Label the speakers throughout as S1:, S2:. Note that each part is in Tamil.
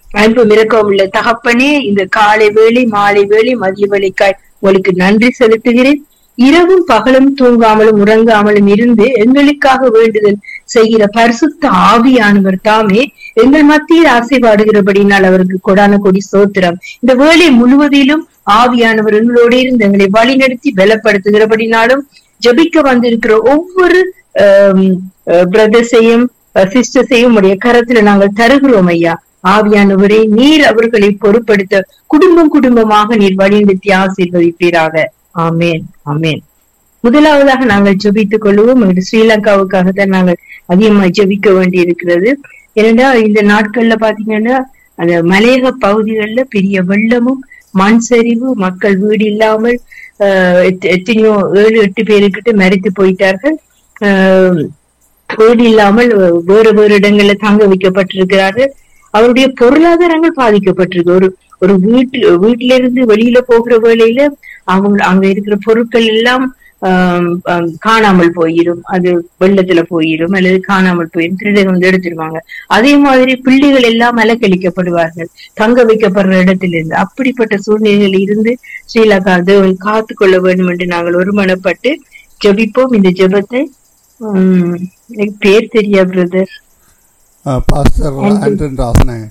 S1: அன்பு மிரக்கம் உள்ள தகப்பனே இந்த காலை வேளை மாலை வேளை மதிய வேலைக்காய் உங்களுக்கு நன்றி செலுத்துகிறேன் இரவும் பகலும் தூங்காமலும் உறங்காமலும் இருந்து எங்களுக்காக வேண்டுதல் செய்கிற பரிசுத்த ஆவியானவர் தாமே எங்கள் மத்தியில் ஆசைப்பாடுகிறபடினால் அவருக்கு கொடான கொடி சோத்திரம் இந்த வேலை முழுவதிலும் ஆவியானவர் எங்களோட இருந்து எங்களை வழிநடத்தி பலப்படுத்துகிறபடினாலும் ஜபிக்க வந்திருக்கிற ஒவ்வொரு பிரதர்ஸையும் சிஸ்டர்ஸையும் உடைய கரத்துல நாங்கள் தருகிறோம் ஐயா ஆவியானவரே நீர் அவர்களை பொறுப்படுத்த குடும்பம் குடும்பமாக நீர் வழிநடத்தி ஆசீர்வதிப்பீராக ஆமேன் ஆமேன் முதலாவதாக நாங்கள் ஜபித்துக் கொள்வோம் எங்கள் ஸ்ரீலங்காவுக்காக தான் நாங்கள் அதிகமா ஜபிக்க வேண்டி இருக்கிறது ஏன்னா இந்த நாட்கள்ல பாத்தீங்கன்னா அந்த மலையக பகுதிகளில பெரிய வெள்ளமும் மண் சரிவு மக்கள் வீடு இல்லாமல் எத்தனையோ ஏழு எட்டு பேருக்கிட்ட மறைத்து போயிட்டார்கள் வீடு இல்லாமல் வேறு வேறு இடங்கள்ல தங்க வைக்கப்பட்டிருக்கிறார்கள் அவருடைய பொருளாதாரங்கள் பாதிக்கப்பட்டிருக்கு ஒரு ஒரு வீட்டு வீட்டில இருந்து வெளியில போகிற வேளையில அவங்க அங்க இருக்கிற பொருட்கள் எல்லாம் காணாமல் போயிடும் அது வெள்ளத்துல போயிடும் அல்லது காணாமல் போயிடும் திருடர்கள் வந்து எடுத்துருவாங்க அதே மாதிரி பிள்ளைகள் எல்லாம் அலக்கழிக்கப்படுவார்கள் தங்க வைக்கப்படுற இடத்துல இருந்து அப்படிப்பட்ட சூழ்நிலைகள் இருந்து ஸ்ரீலங்கா தேவன் காத்து கொள்ள வேண்டும் என்று நாங்கள் ஒருமனப்பட்டு ஜபிப்போம் இந்த ஜபத்தை உம் எனக்கு பேர் தெரியா பிரதர்
S2: பாஸ்டர் ஆண்டன் ராசனே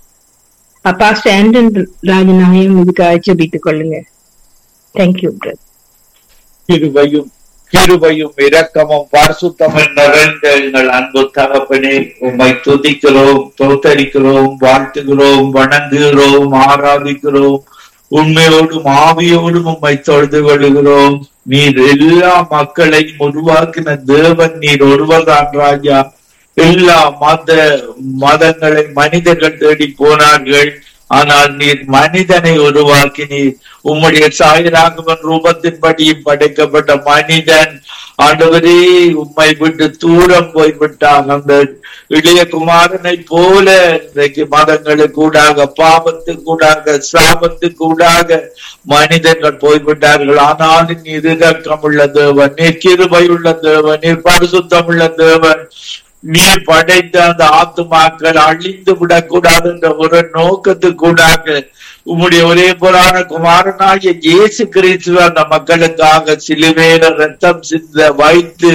S1: பாஸ்டர் ஆண்டன் ராஜநாயகம் இதுக்காக ஜபித்துக் கொள்ளுங்க தேங்க்யூ பிரதர்
S3: கிருபையும் கிருபையும் இரக்கமும் பரிசுத்தமும் நிறைந்த எங்கள் அன்பு தகப்பனே உம்மை துதிக்கிறோம் தோத்தரிக்கிறோம் வாழ்த்துகிறோம் வணங்குகிறோம் ஆராதிக்கிறோம் உண்மையோடும் ஆவியோடும் உம்மை தொழுது கொள்கிறோம் நீர் எல்லா மக்களையும் உருவாக்கின தேவன் நீர் ஒருவர்தான் ராஜா எல்லா மத மதங்களை மனிதர்கள் தேடி போனார்கள் ஆனால் நீர் மனிதனை உருவாக்கி நீர் உம்முடைய சாயராகவன் ரூபத்தின்படி படைக்கப்பட்ட மனிதன் ஆண்டவரே உம்மை விட்டு தூரம் போய்விட்டான் அந்த இளைய குமாரனை போல இன்றைக்கு மதங்களுக்கு கூடாக பாவத்துக்கூடாக சாபத்துக்கூடாக மனிதர்கள் போய்விட்டார்கள் ஆனாலும் நீர் இரக்கமுள்ள தேவன் நீர் கிருபையுள்ள தேவன் நீர் பரிசுத்தமுள்ள தேவன் நீர் படைத்த அந்த ஆத்துமாக்கள் அழிந்து விடக்கூடாது என்ற ஒரு நோக்கத்துக்கூடாக உம்முடைய ஒரே புராண குமாரனாகிய இயேசு கிறிஸ்து அந்த மக்களுக்காக சிலுவையில ரத்தம் சிந்த வைத்து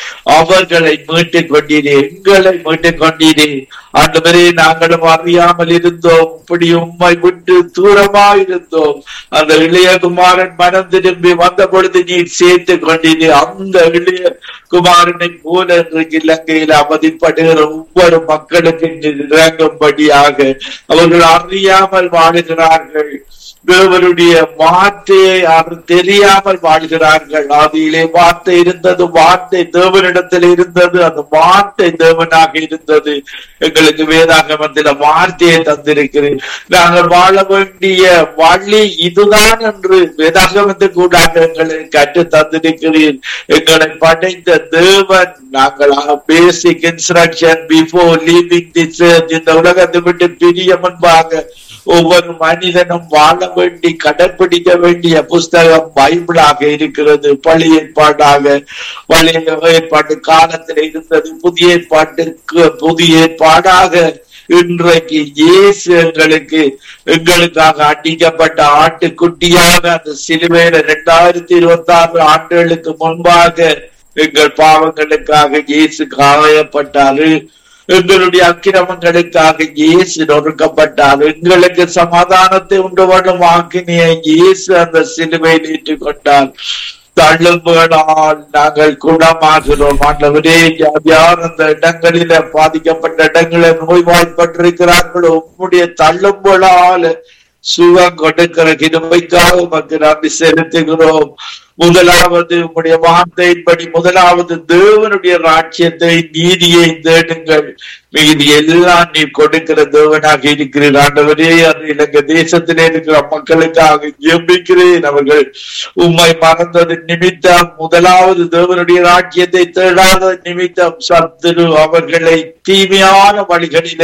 S3: அவர்களை மீட்டுக் கொண்டீரே எங்களை மீட்டுக் கொண்டீரே ஆண்டவரே நாங்களும் அறியாமல் இருந்தோம் இப்படி உண்மை விட்டு தூரமா இருந்தோம் அந்த இளைய குமாரன் மனம் திரும்பி வந்த பொழுது நீர் சேர்த்து கொண்டீரே அந்த இளைய குமாரனை போல இன்றைக்கு இலங்கையில் அவதிப்படுகிற ஒவ்வொரு மக்களுக்கு இறங்கும்படியாக அவர்கள் அறியாமல் வாழுகிறார்கள் தேவனுடைய வார்த்தையை தெரியாமல் வாழ்கிறார்கள் ஆதியிலே வார்த்தை இருந்தது வார்த்தை தேவனிடத்தில் இருந்தது அந்த வார்த்தை தேவனாக இருந்தது எங்களுக்கு வேதாகமத்தில வார்த்தையை தந்திருக்கிறேன் நாங்கள் வாழ வேண்டிய வழி இதுதான் என்று வேதாகமத்துக்கு கூடாக எங்களை கற்று தந்திருக்கிறீர் எங்களை படைத்த தேவன் நாங்கள் basic instruction before leaving this இந்த உலகத்தை விட்டு பிரிய முன்பாக ஒவ்வொரு மனிதனும் வாழ வேண்டி கடைப்பிடிக்க வேண்டிய புஸ்தகம் பைபிளாக இருக்கிறது பழைய ஏற்பாடாக பழைய ஏற்பாட்டு காலத்தில் இருந்தது புதிய ஏற்பாட்டுக்கு புதிய ஏற்பாடாக இன்றைக்கு இயேசு எங்களுக்கு எங்களுக்காக அடிக்கப்பட்ட ஆட்டுக்குட்டியாக அந்த சிலுவையில இரண்டாயிரத்தி இருபத்தி ஆறு ஆண்டுகளுக்கு முன்பாக எங்கள் பாவங்களுக்காக இயேசு காயப்பட்டாரு எங்களுடைய அக்கிரமங்களுக்காக இயேசு நொறுக்கப்பட்டார் எங்களுக்கு சமாதானத்தை உண்டு பண்ணும் ஆக்கினிய இயேசு அந்த சிலுவையில் ஏற்றுக்கொண்டார் தள்ளும்புகளால் நாங்கள் குணமாகிறோம் ஆண்டவரே யார் அந்த இடங்களில பாதிக்கப்பட்ட இடங்களில நோய்வாய்ப்பட்டிருக்கிறார்களோ உம்முடைய தள்ளும்புகளால் சுகம் கொடுக்கிற கிருமைக்காக உமக்கு நன்றி செலுத்துகிறோம் முதலாவது உம்முடைய வார்த்தையின்படி முதலாவது தேவனுடைய ராட்சியத்தை நீதியை தேடுங்கள் மீதி எல்லாம் நீ கொடுக்கிற தேவனாக இருக்கிறீர் ஆண்டவரே அது இலங்கை தேசத்திலே இருக்கிற மக்களுக்காக ஜெபிக்கிறேன் அவர்கள் உம்மை மறந்தது நிமித்தம் முதலாவது தேவனுடைய ராட்சியத்தை தேடாத நிமித்தம் சத்துரு அவர்களை தீமையான வழிகளில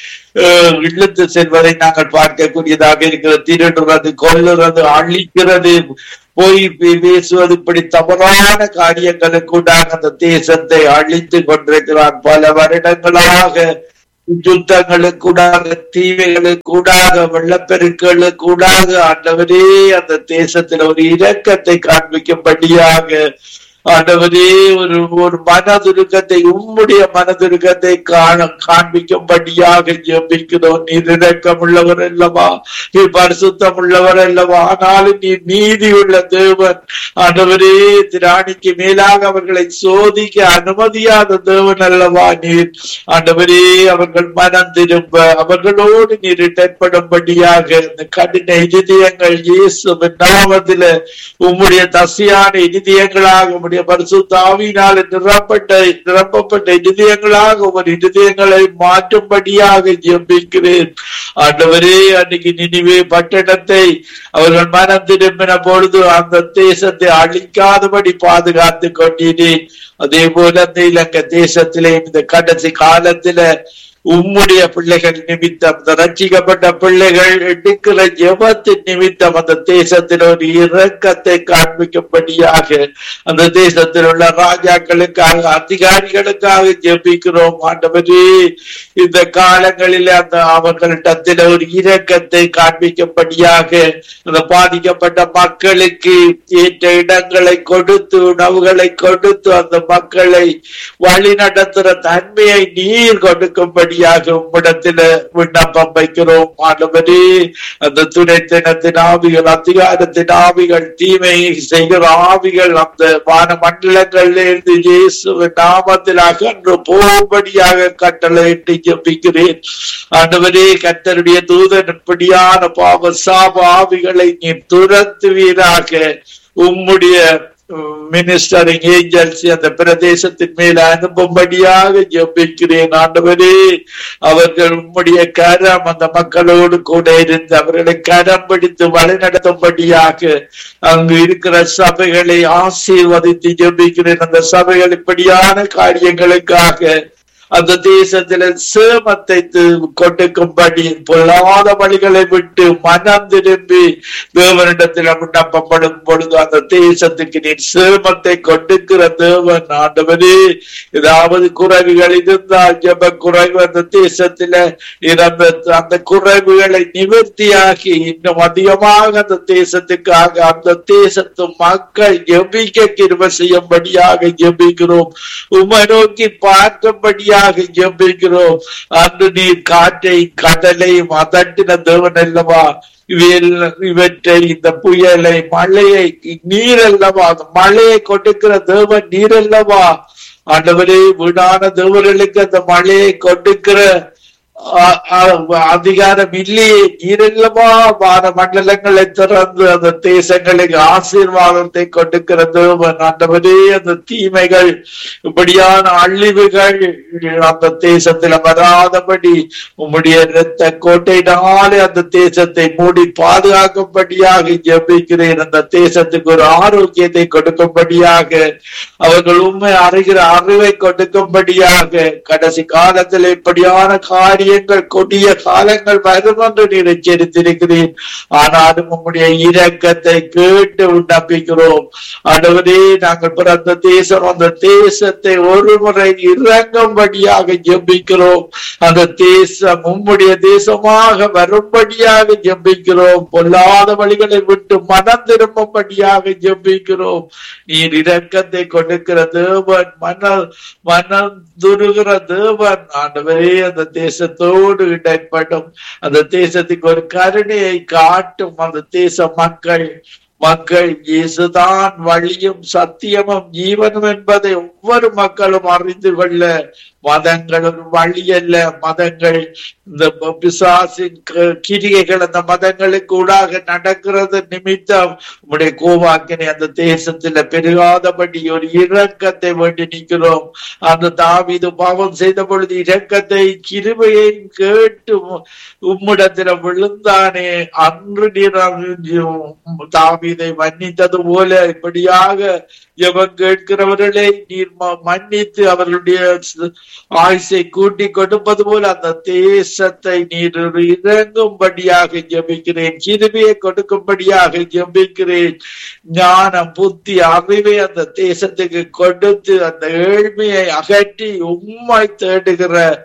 S3: இழுத்து செல்வதை நாங்கள் பார்க்கக்கூடியதாக இருக்கிறது திருடுறது கொல்லுறது அழிக்கிறது போய் பேசுவது இப்படி தவறான காரியங்களுக்குண்டாக அந்த தேசத்தை அழித்து கொண்டிருக்கிறார் பல வருடங்களாக யுத்தங்களுக்கூடாக தீமைகளுக்கூடாக வெள்ளப்பெருக்களுக்கூடாக ஆண்டவரே அந்த தேசத்தில் ஒரு இரக்கத்தை காண்பிக்கும்படியாக ஆண்டவரே ஒரு ஒரு மனதுருக்கத்தை உம்முடைய மனதுருக்கத்தை காண காண்பிக்கும்படியாக ஜெபிக்கிறோம் நீர் இரக்கம் உள்ளவர் அல்லவா நீர் பரிசுத்தம் உள்ளவர் அல்லவா ஆனாலும் நீர் நீதி உள்ள தேவன் ஆண்டவரே திராணிக்கு மேலாக அவர்களை சோதிக்க அனுமதியாத தேவன் அல்லவா நீர் ஆண்டவரே அவர்கள் மனம் திரும்ப அவர்களோடு நீர் இடர்படும்படியாக இந்த கடின இருதயங்கள் இயேசுவின் நாமத்தில உம்முடைய தசையான இருதயங்களாக உம்முடைய பரிசுத்தாவினால் நிரப்பட்ட நிரப்பப்பட்ட இருதயங்களாக ஒரு இருதயங்களை மாற்றும்படியாக ஜெபிக்கிறேன் ஆண்டவரே அன்னைக்கு நினைவே பட்டணத்தை அவர்கள் மனம் திரும்பின பொழுது அந்த தேசத்தை அழிக்காதபடி பாதுகாத்து கொண்டீரேன் அதே போல அந்த இலங்கை தேசத்திலே இந்த கடைசி காலத்தில உம்முடைய பிள்ளைகள் நிமித்தம் இந்த ரட்சிக்கப்பட்ட பிள்ளைகள் எடுக்கிற ஜெபத்தின் நிமித்தம் அந்த தேசத்தில் ஒரு இரக்கத்தை காண்பிக்கும்படியாக அந்த தேசத்தில் உள்ள ராஜாக்களுக்காக அதிகாரிகளுக்காக ஜெபிக்கிறோம் ஆண்டவரே இந்த காலங்களில் அந்த அவர்களிடத்தில் ஒரு இரக்கத்தை காண்பிக்கும்படியாக அந்த பாதிக்கப்பட்ட மக்களுக்கு ஏற்ற இடங்களை கொடுத்து உணவுகளை கொடுத்து அந்த மக்களை வழி நடத்துற தன்மையை நீர் கொடுக்கும்படியாக உம்மிடத்தில விண்ணப்பம் வைக்கிறோம் ஆண்டவரே அந்த துணைத்தனத்தின் ஆவிகள் அதிகாரத்தின் ஆவிகள் தீமை செய்கிற ஆவிகள் அந்த வான மண்டலங்களில் இருந்து இயேசுவின் நாமத்தில் அகன்று போகும்படியாக கட்டளையிட்டு ஜெபிக்கிறேன் ஆண்டவரே கத்தருடைய தூதன் இப்படியான பாவ சாப ஆவிகளை நீ துரத்துவீராக உம்முடைய மினிஸ்டரிங் ஏஞ்சல்ஸ் அந்த பிரதேசத்தின் மேல அனுப்பும்படியாக ஜெபிக்கிறேன் ஆண்டவரே அவர்கள் உம்முடைய கரம் அந்த மக்களோடு கூட இருந்து அவர்களை கரம் பிடித்து வழிநடத்தும்படியாக அங்கு இருக்கிற சபைகளை ஆசீர்வதித்து ஜெபிக்கிறேன் அந்த சபைகள் இப்படியான காரியங்களுக்காக அந்த தேசத்தில சேமத்தை கொடுக்கும்படி பொல்லாத வழிகளை விட்டு மனம் திரும்பி தேவனிடத்தில் விண்ணப்பப்படும் பொழுது அந்த தேசத்துக்கு நீ சேமத்தை கொடுக்கிற தேவன் ஆண்டவரே ஏதாவது குறைவுகள் இருந்தால் ஜப குறைவு அந்த தேசத்தில அந்த அந்த குறைவுகளை நிவர்த்தியாக்கி இன்னும் அதிகமாக அந்த தேசத்துக்காக அந்த தேசத்து மக்கள் ஜபிக்க கிருப செய்யும்படியாக ஜபிக்கிறோம் உமை நோக்கி பார்க்கும்படியாக உண்மையாக ஜெபிக்கிறோம் அன்று நீர் காற்றை கடலையும் அதட்டின தேவன் அல்லவா இவற்றை இந்த புயலை மழையை நீர் அல்லவா அந்த மழையை கொடுக்கிற தேவன் நீர் அல்லவா ஆண்டவரே வீடான தேவர்களுக்கு அந்த மழையை கொடுக்கிற அதிகாரம் இல்லையே நீரெல்லவா வான மண்டலங்களை திறந்து அந்த தேசங்களுக்கு ஆசீர்வாதத்தை கொடுக்கிற தேவன் ஆண்டவரே அந்த தீமைகள் இப்படியான அழிவுகள் அந்த தேசத்துல வராதபடி உம்முடைய இரத்த கோட்டையினாலே அந்த தேசத்தை மூடி பாதுகாக்கும்படியாக ஜெபிக்கிறேன் அந்த தேசத்துக்கு ஒரு ஆரோக்கியத்தை கொடுக்கும்படியாக அவர்கள் உண்மை அறிகிற அறிவை கொடுக்கும்படியாக கடைசி காலத்தில் இப்படியான காரியங்கள் கொடிய காலங்கள் வரும் என்று நீர் எச்சரித்திருக்கிறேன் ஆனாலும் உம்முடைய இரக்கத்தை கேட்டு நம்பிக்கிறோம் ஆண்டவரே நாங்கள் பிறந்த தேசம் அந்த தேசத்தை ஒரு முறை இறங்கும்படியாக ஜெபிக்கிறோம் அந்த தேசம் உம்முடைய தேசமாக வரும்படியாக ஜெபிக்கிறோம் பொல்லாத வழிகளை விட்டு மனம் திரும்பும்படியாக ஜெபிக்கிறோம் நீர் இரக்கத்தை கொடுக்கிற தேவன் மன மனம் துருகிற தேவன் ஆண்டவரே அந்த தேசத்தோடு இடைப்படும் அந்த தேசத்துக்கு ஒரு கருணையை காட்டும் அந்த தேச மக்கள் மக்கள் இயேசுதான் வழியும் சத்தியமும் ஜீவனும் என்பதை ஒவ்வொரு மக்களும் அறிந்து கொள்ள மதங்கள் ஒரு வழி அல்ல மதங்கள் இந்த பிசாசின் கிரிகைகள் அந்த மதங்களுக்கு ஊடாக நடக்கிறது நிமித்தம் உடைய கோவாக்கினை அந்த தேசத்துல பெருகாதபடி ஒரு இரக்கத்தை வேண்டி நிற்கிறோம் அந்த தாவிது பாவம் செய்த பொழுது இரக்கத்தை கிருபையை கேட்டு உம்மிடத்துல விழுந்தானே அன்று நீர் தாவிதை மன்னித்தது போல இப்படியாக எவன் கேட்கிறவர்களை நீர் மன்னித்து அவர்களுடைய ஆயுசை கூட்டி கொடுப்பது போல அந்த தேசத்தை நீர் இறங்கும்படியாக ஜபிக்கிறேன் கிருபியை கொடுக்கும்படியாக ஜபிக்கிறேன் ஞானம் புத்தி அறிவை அந்த தேசத்துக்கு கொடுத்து அந்த ஏழ்மையை அகற்றி உண்மை தேடுகிற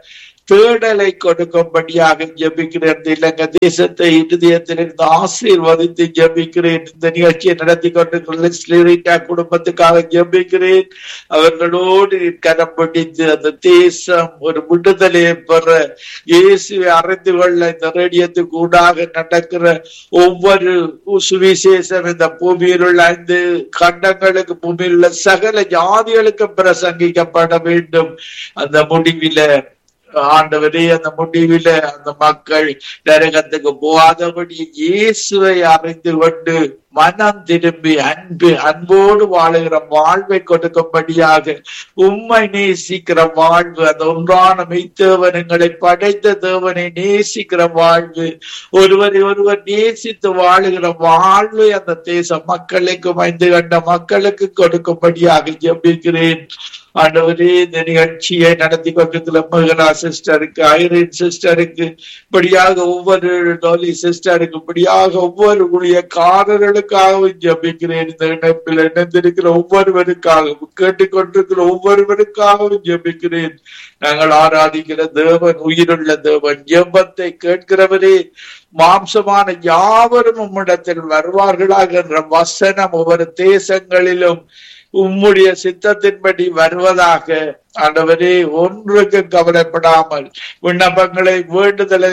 S3: தேடலை கொடுக்கும்படியாக ஜெபிக்கிறேன் இந்த இலங்கை தேசத்தை இருதயத்திலிருந்து ஆசீர்வதித்து ஜெபிக்கிறேன் இந்த நிகழ்ச்சியை நடத்தி கொண்டிருக்கிற ஸ்ரீரிட்டா குடும்பத்துக்காக ஜெபிக்கிறேன் அவர்களோடு கரம் பிடித்து அந்த தேசம் ஒரு விடுதலையை பெற இயேசுவை அறிந்து கொள்ள இந்த ரேடியத்துக்கு ஊடாக நடக்கிற ஒவ்வொரு சுவிசேஷம் இந்த பூமியில் உள்ள ஐந்து கண்டங்களுக்கு பூமியில் உள்ள சகல ஜாதிகளுக்கு பிரசங்கிக்கப்பட வேண்டும் அந்த முடிவில ஆண்டவரே அந்த முடிவில அந்த மக்கள் நரகத்துக்கு போகாதபடி இயேசுவை அறிந்து கொண்டு மனம் திரும்பி அன்பு அன்போடு வாழுகிற வாழ்வை கொடுக்கும்படியாக உண்மை நேசிக்கிற வாழ்வு அந்த ஒன்றான மெய்த்தேவனங்களை படைத்த தேவனை நேசிக்கிற வாழ்வு ஒருவரை ஒருவர் நேசித்து வாழுகிற வாழ்வு அந்த தேச மக்களுக்கு மைந்து கண்ட மக்களுக்கு கொடுக்கும்படியாக ஜெபிக்கிறேன் ஆண்டவரே இந்த நிகழ்ச்சியை நடத்தி கொண்டிருக்கிற மகளா சிஸ்டருக்கு ஐரின் சிஸ்டருக்கு இப்படியாக ஒவ்வொரு டோலி சிஸ்டருக்கு இப்படியாக ஒவ்வொரு ஊழியக்காரர்களுக்காகவும் ஜபிக்கிறேன் இந்த இணைப்பில் இணைந்திருக்கிற ஒவ்வொருவருக்காகவும் கேட்டுக்கொண்டிருக்கிற ஒவ்வொருவருக்காகவும் ஜபிக்கிறேன் நாங்கள் ஆராதிக்கிற தேவன் உயிருள்ள தேவன் ஜெபத்தை கேட்கிறவரே மாம்சமான யாவரும் உம்மிடத்தில் வருவார்களாக என்ற வசனம் ஒவ்வொரு தேசங்களிலும் உம்முடைய சித்தத்தின்படி வருவதாக ஆண்டவரே ஒன்றுக்கு கவலைப்படாமல் விண்ணப்பங்களை வேண்டுதலை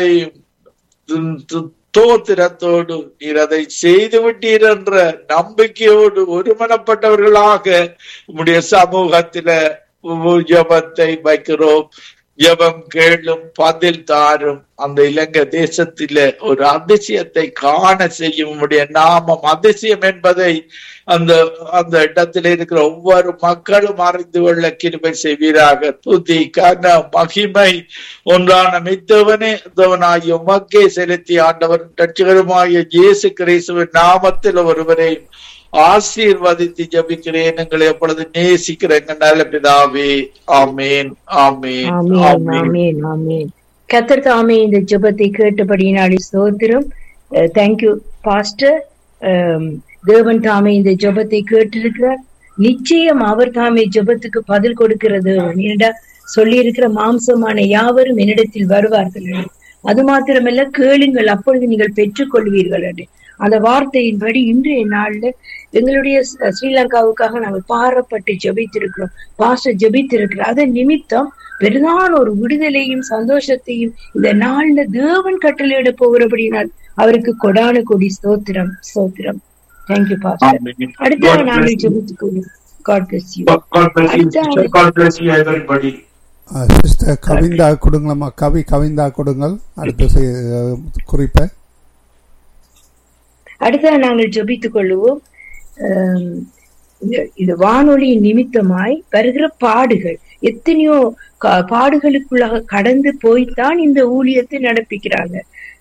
S3: தோத்திரத்தோடு நீர் அதை செய்து விட்டீர் என்ற நம்பிக்கையோடு ஒருமனப்பட்டவர்களாக உம்முடைய சமூகத்தில ஜபத்தை வைக்கிறோம் ஜபம் கேளும் பதில் தாரும் அந்த இலங்கை தேசத்தில ஒரு அதிசயத்தை காண செய்யும் உம்முடைய நாமம் அதிசயம் என்பதை அந்த அந்த இடத்துல இருக்கிற ஒவ்வொரு மக்களும் அறிந்து கொள்ள கிருபை செய்வீராக துதி கன மகிமை ஒன்றான மித்தவனே தவனாகிய உமக்கே செலுத்தி ஆண்டவர் ரட்சகருமாகிய இயேசு கிறிஸ்துவின் நாமத்தில் ஒருவரையும் ஆசீர்வதித்து ஜபிக்கிறேன் எங்களை எப்பொழுது நேசிக்கிற எங்க நல்ல பிதாவே ஆமேன் ஆமேன்
S1: ஆமேன் ஆமேன் கத்தர் தாமே இந்த ஜெபத்தை கேட்டபடியினாலே சோத்திரம் தேங்க்யூ பாஸ்டர் தேவன் தாமே இந்த ஜெபத்தை கேட்டிருக்கிறார் நிச்சயம் அவர் தாமே ஜெபத்துக்கு பதில் கொடுக்கிற தேவன் என்னடா சொல்லி இருக்கிற மாம்சமான யாவரும் என்னிடத்தில் வருவார்கள் அது மாத்திரமல்ல கேளுங்கள் அப்பொழுது நீங்கள் பெற்றுக் கொள்வீர்கள் என்று அந்த வார்த்தையின்படி இன்றைய நாள்ல எங்களுடைய ஸ்ரீலங்காவுக்காக நாங்கள் பாரப்பட்டு ஜபித்திருக்கிறோம் பாஸ்டர் ஜபித்திருக்கிறோம் அதன் நிமித்தம் பெரிதான ஒரு விடுதலையும் சந்தோஷத்தையும் இந்த நாள்ல தேவன் கட்டளையிட போகிறபடினால் அவருக்கு கொடான கொடி ஸ்தோத்திரம் ஸ்தோத்திரம் தேங்க்யூ பாஸ்டர் அடுத்த நாங்கள் ஜபித்துக்கொள்வோம் God bless you
S2: sister Kavinda கொடுங்களம்மா கவி கவிந்தா கொடுங்கள் அடுத்த குறிப்பை
S1: அடுத்த நாங்கள் ஜபித்துக் கொள்ளுவோம் இந்த வானொலி நிமித்தமாய் வருகிற பாடுகள் எத்தனையோ பாடுகளுக்குள்ளாக கடந்து போய்த்தான் இந்த ஊழியத்தை நடப்பிக்கிறாங்க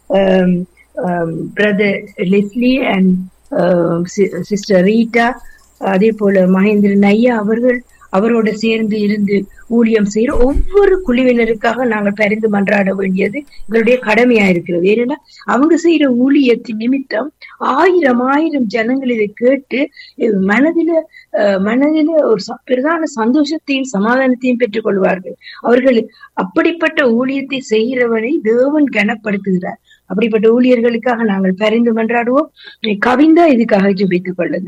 S1: brother Leslie and sister Rita அதே போல மகேந்திரன் ஐயா அவர்கள் அவரோட சேர்ந்து இருந்து ஊழியம் செய்யற ஒவ்வொரு குழுவினருக்காக நாங்கள் பரிந்து மன்றாட வேண்டியது எங்களுடைய கடமையா இருக்கிறது ஏன்னா அவங்க செய்யற ஊழியத்தின் நிமித்தம் ஆயிரம் ஆயிரம் ஜனங்கள் இதை கேட்டு மனதில மனதில ஒரு பிரதான சந்தோஷத்தையும் சமாதானத்தையும் பெற்றுக் கொள்வார்கள் அவர்கள் அப்படிப்பட்ட ஊழியத்தை செய்கிறவனை தேவன் கனப்படுத்துகிறார் அப்படிப்பட்ட ஊழியர்களுக்காக நாங்கள் பரிந்து மன்றாடுவோம் கவிந்தா இதுக்காக ஜபித்துக் கொள்ளுங்க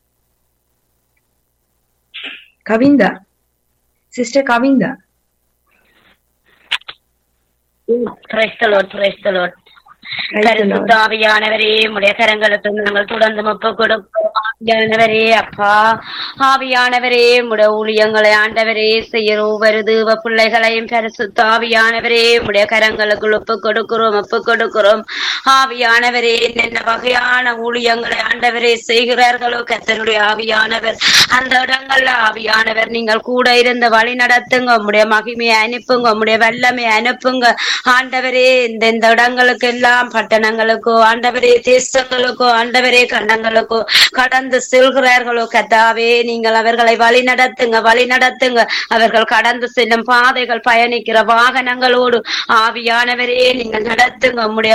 S1: கவிந்தா சிஸ்டர் கவிந்தா
S4: ஆவியானவரே உடைய கரங்களுக்கு நாங்கள் தொடர்ந்து மப்ப கொடுக்கிறோம் ஆவியானவரே அப்பா ஆவியானவரே முட ஊழியங்களை ஆண்டவரே செய்யற ஒவ்வொரு தீவ பிள்ளைகளையும் பரிசுத்த ஆவியானவரே உடைய கரங்களுக்கு ஒப்பு கொடுக்கிறோம் ஒப்பு கொடுக்கிறோம் ஆவியானவரே என்ன வகையான ஊழியங்களை ஆண்டவரே செய்கிறார்களோ கத்தருடைய ஆவியானவர் அந்த இடங்கள்ல ஆவியானவர் நீங்கள் கூட இருந்து வழி நடத்துங்க உங்களுடைய மகிமையை அனுப்புங்க உங்களுடைய வல்லமை அனுப்புங்க ஆண்டவரே இந்த இந்த இடங்களுக்கு எல்லாம் பட்டணங்களுக்கோ ஆண்டவரே தேசங்களுக்கோ ஆண்டவரே கண்டங்களுக்கோ கடந்து செல்கிறார்களோ கத்தாவே நீங்கள் அவர்களை வழி நடத்துங்க வழி நடத்துங்க அவர்கள் கடந்து செல்லும் பாதைகள் பயணிக்கிற வாகனங்களோடு ஆவியானவரே நீங்கள் நடத்துங்க உம்முடைய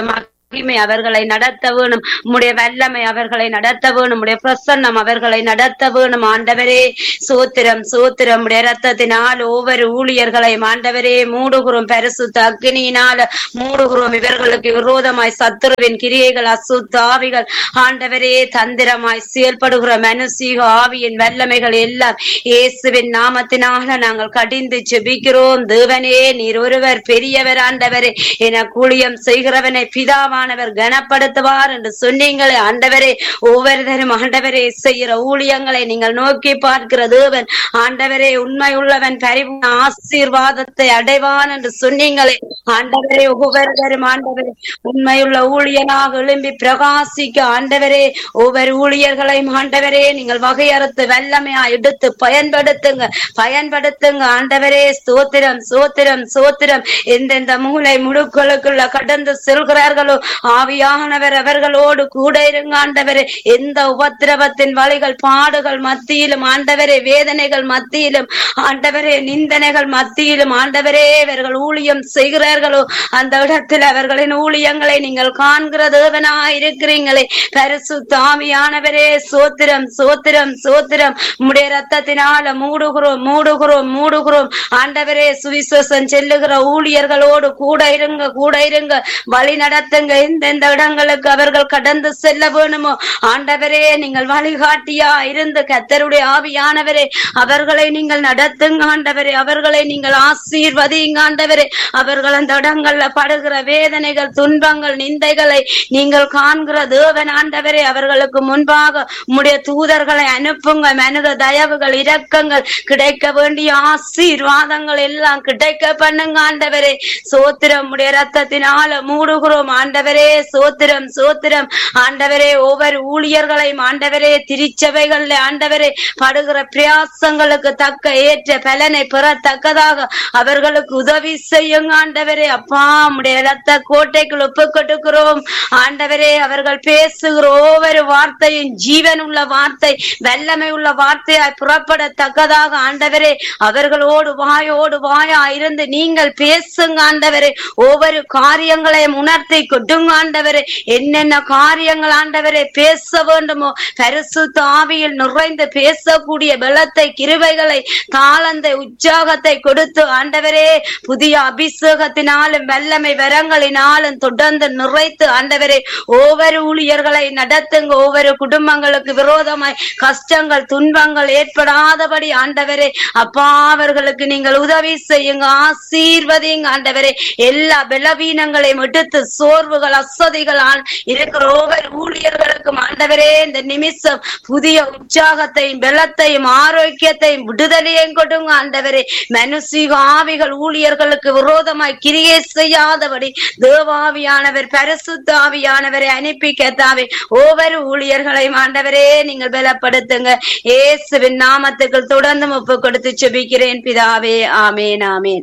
S4: மகிமை அவர்களை நடத்த வேணும் உம்முடைய வல்லமை அவர்களை நடத்த வேணும் உடைய பிரசன்னம் அவர்களை நடத்த வேணும் ஆண்டவரே சோத்திரம் சோத்திரம் உடைய ரத்தத்தினால் ஒவ்வொரு ஊழியர்களையும் ஆண்டவரே மூடுகிறோம் பரிசுத்த அக்னியினால மூடுகிறோம் இவர்களுக்கு விரோதமாய் சத்துருவின் கிரியைகள் அசுத்த ஆவிகள் ஆண்டவரே தந்திரமாய் செயல்படுகிற மனுஷீக ஆவியின் வல்லமைகள் எல்லாம் இயேசுவின் நாமத்தினால நாங்கள் கடிந்து செபிக்கிறோம் தேவனே நீர் ஒருவர் பெரியவர் ஆண்டவரே என கூலியம் செய்கிறவனை பிதாவானவர் கனப்படுத்துவார் என்று சொன்னீங்களே ஆண்டவரே ஒவ்வொருத்தரும் ஆண்டவரே செய்கிற ஊழியங்களை நீங்கள் நோக்கி பார்க்கிற தேவன் ஆண்டவரே உண்மை உள்ளவன் பரிபூர்ண ஆசீர்வாதத்தை அடைவான் என்று சொன்னீங்களே ஆண்டவரே ஒவ்வொருவரும் ஆண்டவரே உண்மையுள்ள ஊழியனாக எழும்பி பிரகாசிக்க ஆண்டவரே ஒவ்வொரு ஊழியர்களையும் ஆண்டவரே நீங்கள் வகையறுத்து வல்லமையா எடுத்து பயன்படுத்துங்க பயன்படுத்துங்க ஆண்டவரே ஸ்தோத்திரம் சோத்திரம் சோத்திரம் எந்தெந்த மூளை முடுக்களுக்குள்ள கடந்து செல்கிறார்களோ ஆவியானவர் அவர்களோடு கூட இருங்க ஆண்டவரே எந்த உபத்திரவத்தின் வழிகள் பாடுகள் மத்தியிலும் ஆண்டவரே வேதனைகள் மத்தியிலும் ஆண்டவரே நிந்தனைகள் மத்தியிலும் ஆண்டவரே இவர்கள் ஊழியம் செய்கிறார்களோ அந்த இடத்தில் அவர்களின் ஊழியங்களை நீங்கள் காண்கிற தேவனா இருக்கிறீங்களே பரிசு தாமியானவரே சோத்திரம் சோத்திரம் சோத்திரம் உம்முடைய ரத்தத்தினால மூடுகிறோம் மூடுகிறோம் மூடுகிறோம் ஆண்டவரே சுவிசேஷம் செல்லுகிற ஊழியர்களோடு கூட இருங்க கூட இருங்க வழி நடத்துங்க எந்தெந்த இடங்களுக்கு அவர்கள் கடந்து செல்ல வேணுமோ ஆண்டவரே நீங்கள் வழிகாட்டியா இருந்து கத்தருடைய ஆவியானவரே அவர்களை நீங்கள் நடத்துங்க ஆண்டவரே அவர்களை நீங்கள் ஆசீர்வதிங்க ஆண்டவரே அவர்கள் அந்த இடங்கள்ல படுகிற வேதனைகள் துன்பங்கள் நிந்தைகளை நீங்கள் காண்கிற தேவன் ஆண்டவரே அவர்களுக்கு முன்பாக உம்முடைய தூதர்களை அனுப்புங்க மனித தயவுகள் இரக்கங்கள் கிடைக்க வேண்டிய ஆசீர்வாதங்கள் எல்லாம் கிடைக்க பண்ணுங்க ஆண்டவரே சோத்திரம் உடைய ரத்தத்தினால மூடுகிறோம் ஆண்டவரே சோத்திரம் சோத்திரம் ஆண்டவரே ஒவ்வொரு ஊழியர்களையும் ஆண்டவரே திருச்சபைகள்ல ஆண்டவரே படுகிற பிரயாசங்களுக்கு தக்க ஏற்ற பலனை பெறத்தக்கதாக அவர்களுக்கு உதவி செய்யுங்க ஆண்டவரே அப்பா உடைய ரத்த கோட்டைக்குள் ஒப்பு கொடுக்கிறோம் ஆண்டவரே அவர்கள் பேசுகிற ஒவ்வொரு வார்த்தையும் ஜீவன் உள்ள வார்த்தை வல்லமை உள்ள வார்த்தையாய் புறப்படத்தக்கதாக ஆண்டவரே அவர்களோடு வாயோடு வாயா இருந்து நீங்கள் பேசுங்க ஆண்டவரே ஒவ்வொரு காரியங்களையும் உணர்த்தி கொட்டுங்க ஆண்டவரே என்னென்ன காரியங்கள் ஆண்டவரே பேச வேண்டுமோ பரிசுத்த ஆவியில் நுழைந்து பேசக்கூடிய பலத்தை கிருபைகளை தாளந்தை உற்சாகத்தை கொடுத்து ஆண்டவரே புதிய அபிஷேகத்தினாலும் வல்லமை வரங்களினாலும் தொடர்ந்து நிறைத்து ஆண்டவரே ஒவ்வொரு ஊழியர்களை நடத்துங்க ஒவ்வொரு குடும்பங்களுக்கு விரோதமாய் கஷ்டங்கள் துன்பங்கள் ஏற்படாதபடி ஆண்டவரே அப்பா அவர்களுக்கு நீங்கள் உதவி செய்யுங்க ஆசீர்வதிங்க ஆண்டவரே எல்லா பலவீனங்களையும் எடுத்து சோர்வுகள் அசதிகள் ஆ- இருக்கிற ஒவ்வொரு ஊழியர்களுக்கும் ஆண்டவரே இந்த நிமிஷம் புதிய உற்சாகத்தையும் பலத்தையும் ஆரோக்கியத்தையும் விடுதலையும் கொடுங்க ஆண்டவரே மனுஷீக ஆவிகள் ஊழியர்களுக்கு விரோதமாய் கிரியை செய்யாதபடி தேவாவியானவர் பரிசுத்த ஆவியானவரை அனுப்பி கேத்தாவே ஒவ்வொரு ஊழியர்களையும் ஆண்டவரே நீங்கள் பலப்படுத்துங்க இயேசுவின் நாமத்துக்கு தொடர்ந்து ஒப்பு கொடுத்து செபிக்கிறேன் பிதாவே ஆமேன் ஆமேன்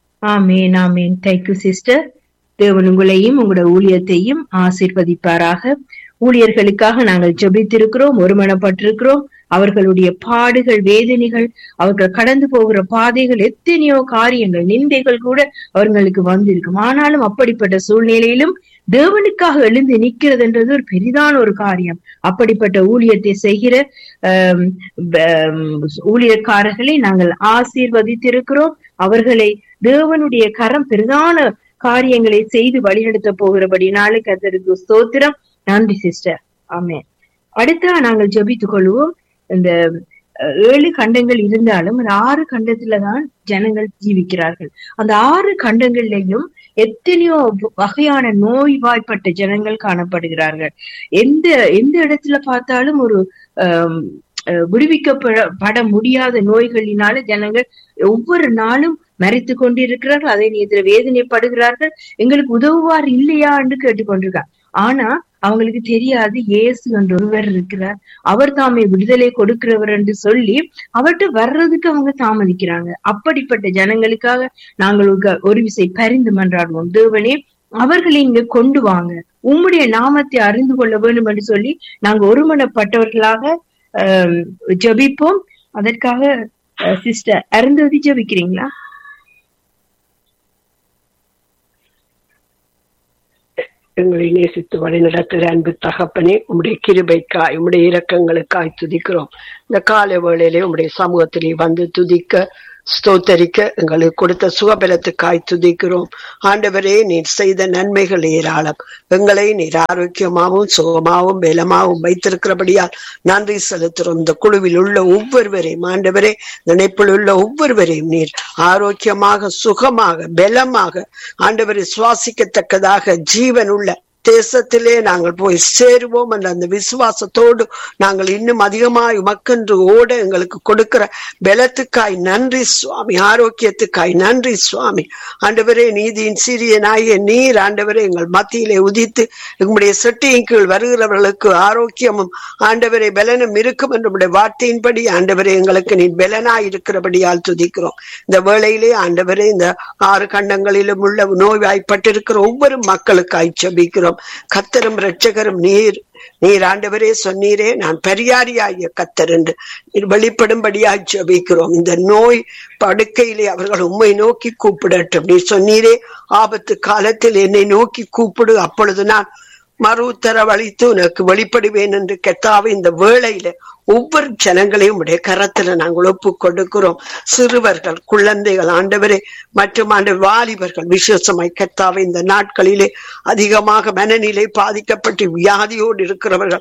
S1: ஆமேன் ஆமேன் தேங்க்யூ சிஸ்டர் தேவன் உங்களையும் உங்களோட ஊழியத்தையும் ஆசீர்வதிப்பாராக ஊழியர்களுக்காக நாங்கள் ஜெபித்திருக்கிறோம் ஒருமனப்பட்டிருக்கிறோம் அவர்களுடைய பாடுகள் வேதனைகள் அவர்கள் கடந்து போகிற பாதைகள் எத்தனையோ காரியங்கள் நிந்தைகள் கூட அவர்களுக்கு வந்திருக்கும் ஆனாலும் அப்படிப்பட்ட சூழ்நிலையிலும் தேவனுக்காக எழுந்து நிக்கிறதுன்றது ஒரு பெரிதான ஒரு காரியம் அப்படிப்பட்ட ஊழியத்தை செய்கிற ஆம், ஆம், ஊழியக்காரர்களை நாங்கள் ஆசீர்வதித்திருக்கிறோம் அவர்களை தேவனுடைய கரம் பிரதான காரியங்களை செய்து வழிநடத்த போகிறபடினாலே கர்த்தருக்கு ஸ்தோத்திரம் நன்றி சிஸ்டர் ஆமென் அடுத்தா நாங்கள் ஜெபித்துக் கொள்வோம் இந்த அஹ், ஏழு கண்டங்கள் இருந்தாலும் ஒரு ஆறு கண்டத்துல தான் ஜனங்கள் ஜீவிக்கிறார்கள் அந்த ஆறு கண்டங்கள்லயும் எத்தனையோ வகையான நோய்வாய்ப்பட்ட ஜனங்கள் காணப்படுகிறார்கள் எந்த எந்த இடத்துல பார்த்தாலும் ஒரு ஆம், அஹ், விடுவிக்கப்பட பட முடியாத நோய்களினால ஜனங்கள் ஒவ்வொரு நாளும் மறைத்து கொண்டிருக்கிறார்கள் அதை எதிர வேதனைப்படுகிறார்கள் எங்களுக்கு உதவுவார் இல்லையா என்று கேட்டுக்கொண்டிருக்கார் ஆனா அவங்களுக்கு தெரியாது இயேசு என்ற ஒருவர் இருக்கிறார் அவர் தாமே விடுதலை கொடுக்கிறவர் என்று சொல்லி அவர்கிட்ட வர்றதுக்கு அவங்க தாமதிக்கிறாங்க அப்படிப்பட்ட ஜனங்களுக்காக நாங்கள் ஒரு- ஒரு விசை பரிந்து மன்றாடுவோம் தேவனே அவர்களை இங்க கொண்டு வாங்க உம்முடைய நாமத்தை அறிந்து கொள்ள வேண்டும் என்று சொல்லி நாங்க ஒருமனப்பட்டவர்களாக ஆம், ஜெபிப்போம் அதற்காக சிஸ்டர் அருந்ததி ஜெபிக்கிறீங்களா
S5: எங்களை நேசித்து வழிநடத்துகிற அன்பு தகப்பனே உம்முடைய கிருபைக்காய் உம்முடைய இரக்கங்களுக்காய் துதிக்கிறோம் இந்த கால வேளையிலே உம்முடைய சமூகத்திலே வந்து துதிக்க ஸ்தோத்தரிக்க எங்களுக்கு கொடுத்த சுகபலத்துக்காய் துதிக்கிறோம் ஆண்டவரே நீர் செய்த நன்மைகள் ஏராளம் எங்களை நீர் ஆரோக்கியமாகவும் சுகமாகவும் பலமாகவும் வைத்திருக்கிறபடியால் நன்றி செலுத்துகிறோம் இந்த குழுவில் உள்ள ஒவ்வொருவரையும் ஆண்டவரே நினைப்பில் உள்ள ஒவ்வொருவரையும் நீர் ஆரோக்கியமாக சுகமாக பலமாக ஆண்டவரை சுவாசிக்கத்தக்கதாக ஜீவன் உள்ள தேசத்திலே நாங்கள் போய் சேருவோம் என்ற அந்த விசுவாசத்தோடு நாங்கள் இன்னும் அதிகமாய் உமக்கென்று ஓட எங்களுக்கு கொடுக்கிற பலத்துக்காய் நன்றி சுவாமி ஆரோக்கியத்துக்காய் நன்றி சுவாமி ஆண்டவரே நீதியின் சிறிய நாய நீர் ஆண்டவரே எங்கள் மத்தியிலே உதித்து எங்களுடைய செட்டியின் கீழ் வருகிறவர்களுக்கு ஆரோக்கியமும் ஆண்டவரே பலனும் இருக்கும் என்ற வார்த்தையின்படி ஆண்டவரே எங்களுக்கு நீ பலனாய் இருக்கிறபடியால் துதிக்கிறோம் இந்த வேளையிலே ஆண்டவரே இந்த ஆறு கண்டங்களிலும் உள்ள நோய்வாய்ப்பட்டிருக்கிற ஒவ்வொரு மக்களுக்காய் செபிக்கிறோம் கத்தரும் இரட்சகரும் நீர் நீர் ஆண்டவரே சொன்னீரே நான் பரியாரியாகிய கத்தர் என்று நீர் வெளிப்படும்படியாய் ஜெபிக்கிறோம் இந்த நோய் படுக்கையிலே அவர்கள் உண்மை நோக்கி கூப்பிடட்டும் நீர் சொன்னீரே ஆபத்து காலத்தில் என்னை நோக்கி கூப்பிடு அப்பொழுது நான் மறு உத்தரவளித்து உனக்கு வெளிப்படுவேன் என்று கெத்தாவை இந்த வேளையில ஒவ்வொரு ஜனங்களையும் உடைய கரத்துல நாங்கள் ஒப்பு கொடுக்கிறோம் சிறுவர்கள் குழந்தைகள் ஆண்டவரே மற்றும் ஆண்டு வாலிபர்கள் விசேஷமாய் கெத்தாவை இந்த நாட்களிலே அதிகமாக மனநிலை பாதிக்கப்பட்டு வியாதியோடு இருக்கிறவர்கள்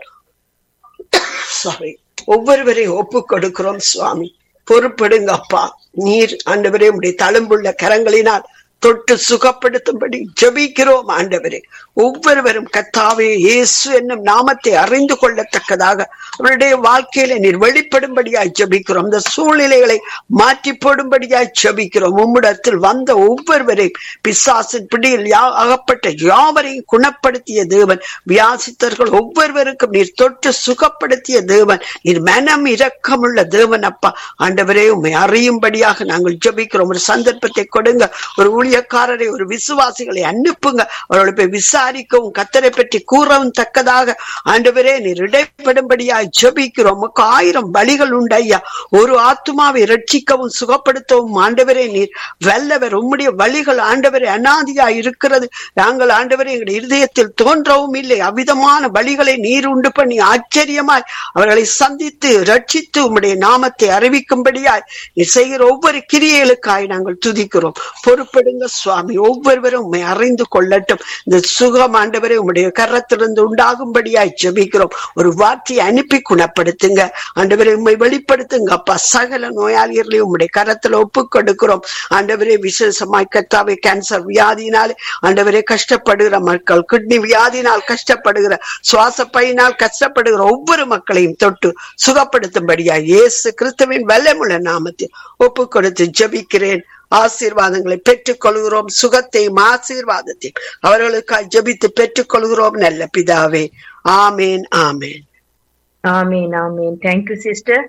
S5: சாரி ஒவ்வொருவரையும் ஒப்பு கொடுக்கிறோம் சுவாமி பொறுப்படுங்க அப்பா நீர் ஆண்டவரே உடைய தழும்புள்ள கரங்களினால் தொட்டு சுகப்படுத்தும்படி ஜபிக்கிறோம் ஆண்டவரே ஒவ்வொருவரும் கத்தாவே இயேசு என்னும் நாமத்தை அறிந்து கொள்ளத்தக்கதாக அவருடைய வாழ்க்கையில நீர் வெளிப்படும்படியாய் ஜபிக்கிறோம் இந்த சூழ்நிலைகளை மாற்றி போடும்படியாய் ஜபிக்கிறோம் உம்மிடத்தில் வந்த ஒவ்வொருவரையும் பிசாசின் பிடியில் அகப்பட்ட யாவரையும் குணப்படுத்திய தேவன் வியாசித்தர்கள் ஒவ்வொருவருக்கும் நீர் தொட்டு சுகப்படுத்திய தேவன் நீர் மனம் இரக்கமுள்ள தேவன் அப்பா ஆண்டவரே உண்மை அறியும்படியாக நாங்கள் ஜபிக்கிறோம் ஒரு சந்தர்ப்பத்தை கொடுங்க ஒரு ஊழியக்காரரை ஒரு விசுவாசிகளை அனுப்புங்க அவர்களை போய் விசாரிக்கவும் கத்தரை பற்றி கூறவும் தக்கதாக ஆண்டவரே நீர் இடைப்படும்படியாய் ஜபிக்கிறோம் உமக்கு ஆயிரம் வழிகள் உண்டு ஐயா ஒரு ஆத்மாவை ரட்சிக்கவும் சுகப்படுத்தவும் ஆண்டவரே நீர் வல்லவர் உம்முடைய வழிகள் ஆண்டவரே அனாதியா இருக்கிறது நாங்கள் ஆண்டவரே எங்களுடைய இருதயத்தில் தோன்றவும் இல்லை அவ்விதமான வழிகளை நீர் உண்டு பண்ணி ஆச்சரியமாய் அவர்களை சந்தித்து ரட்சித்து உம்முடைய நாமத்தை அறிவிக்கும்படியாய் நீர் செய்கிற ஒவ்வொரு கிரியைகளுக்காய் நாங்கள் துதிக்கிறோம் பொறுப்படுங்க சுவாமி ஒவ்வொருவரும் உண்மை அறிந்து கொள்ளட்டும் இந்த சுகம் ஆண்டவரை உம்முடைய கரத்திலிருந்து உண்டாகும்படியாய் ஜெபிக்கிறோம் ஒரு வார்த்தையை அனுப்பி குணப்படுத்துங்க ஆண்டவரை உண்மை வெளிப்படுத்துங்க அப்பா சகல நோயாளிகளையும் உம்முடைய கரத்துல ஒப்பு கொடுக்கிறோம் ஆண்டவரே விசேஷமாய் கத்தாவை கேன்சர் வியாதியினாலே ஆண்டவரே கஷ்டப்படுகிற மக்கள் கிட்னி வியாதினால் கஷ்டப்படுகிற சுவாச பையினால் கஷ்டப்படுகிற ஒவ்வொரு மக்களையும் தொட்டு சுகப்படுத்தும்படியா இயேசு கிறிஸ்துவின் வல்லமுள்ள நாமத்தில் ஒப்பு கொடுத்து ஜபிக்கிறேன் ஆசீர்வாதங்களை பெற்றுக் கொள்கிறோம் சுகத்தையும் ஆசீர்வாதத்தையும் அவர்களுக்காய் ஜபித்து பெற்றுக் கொள்கிறோம் நல்ல பிதாவே ஆமேன் ஆமேன்
S1: ஆமேன் ஆமேன் தேங்க்யூ சிஸ்டர்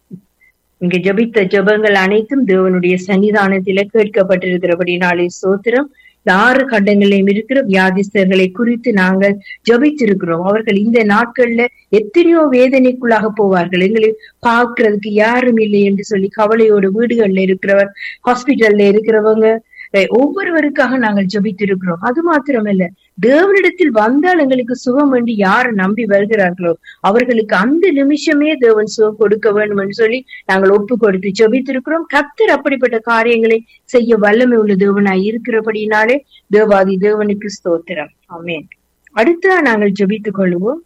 S1: இங்க ஜபித்த ஜபங்கள் அனைத்தும் தேவனுடைய சன்னிதானத்தில கேட்கப்பட்டிருக்கிறபடினாலே சோத்திரம் இந்த ஆறு கண்டங்களிலும் இருக்கிற வியாதிஸ்தர்களை குறித்து நாங்கள் ஜபித்திருக்கிறோம் அவர்கள் இந்த நாட்கள்ல எத்தனையோ வேதனைக்குள்ளாக போவார்கள் எங்களை பார்க்கறதுக்கு யாரும் இல்லை என்று சொல்லி கவலையோட வீடுகள்ல இருக்கிறவர் ஹாஸ்பிட்டல்ல இருக்கிறவங்க ஒவ்வொருவருக்காக நாங்கள் ஜபித்திருக்கிறோம் அது மாத்திரமல்ல தேவனிடத்தில் வந்தால் எங்களுக்கு சுகம் என்று யார் நம்பி வருகிறார்களோ அவர்களுக்கு அந்த நிமிஷமே தேவன் சுகம் கொடுக்க வேண்டும் என்று சொல்லி நாங்கள் ஒப்பு கொடுத்து ஜபித்திருக்கிறோம் கத்தர் அப்படிப்பட்ட காரியங்களை செய்ய வல்லமை உள்ள தேவனாய் இருக்கிறபடினாலே தேவாதி தேவனுக்கு ஸ்தோத்திரம் ஆமேன் அடுத்த நாங்கள் ஜபித்துக் கொள்வோம்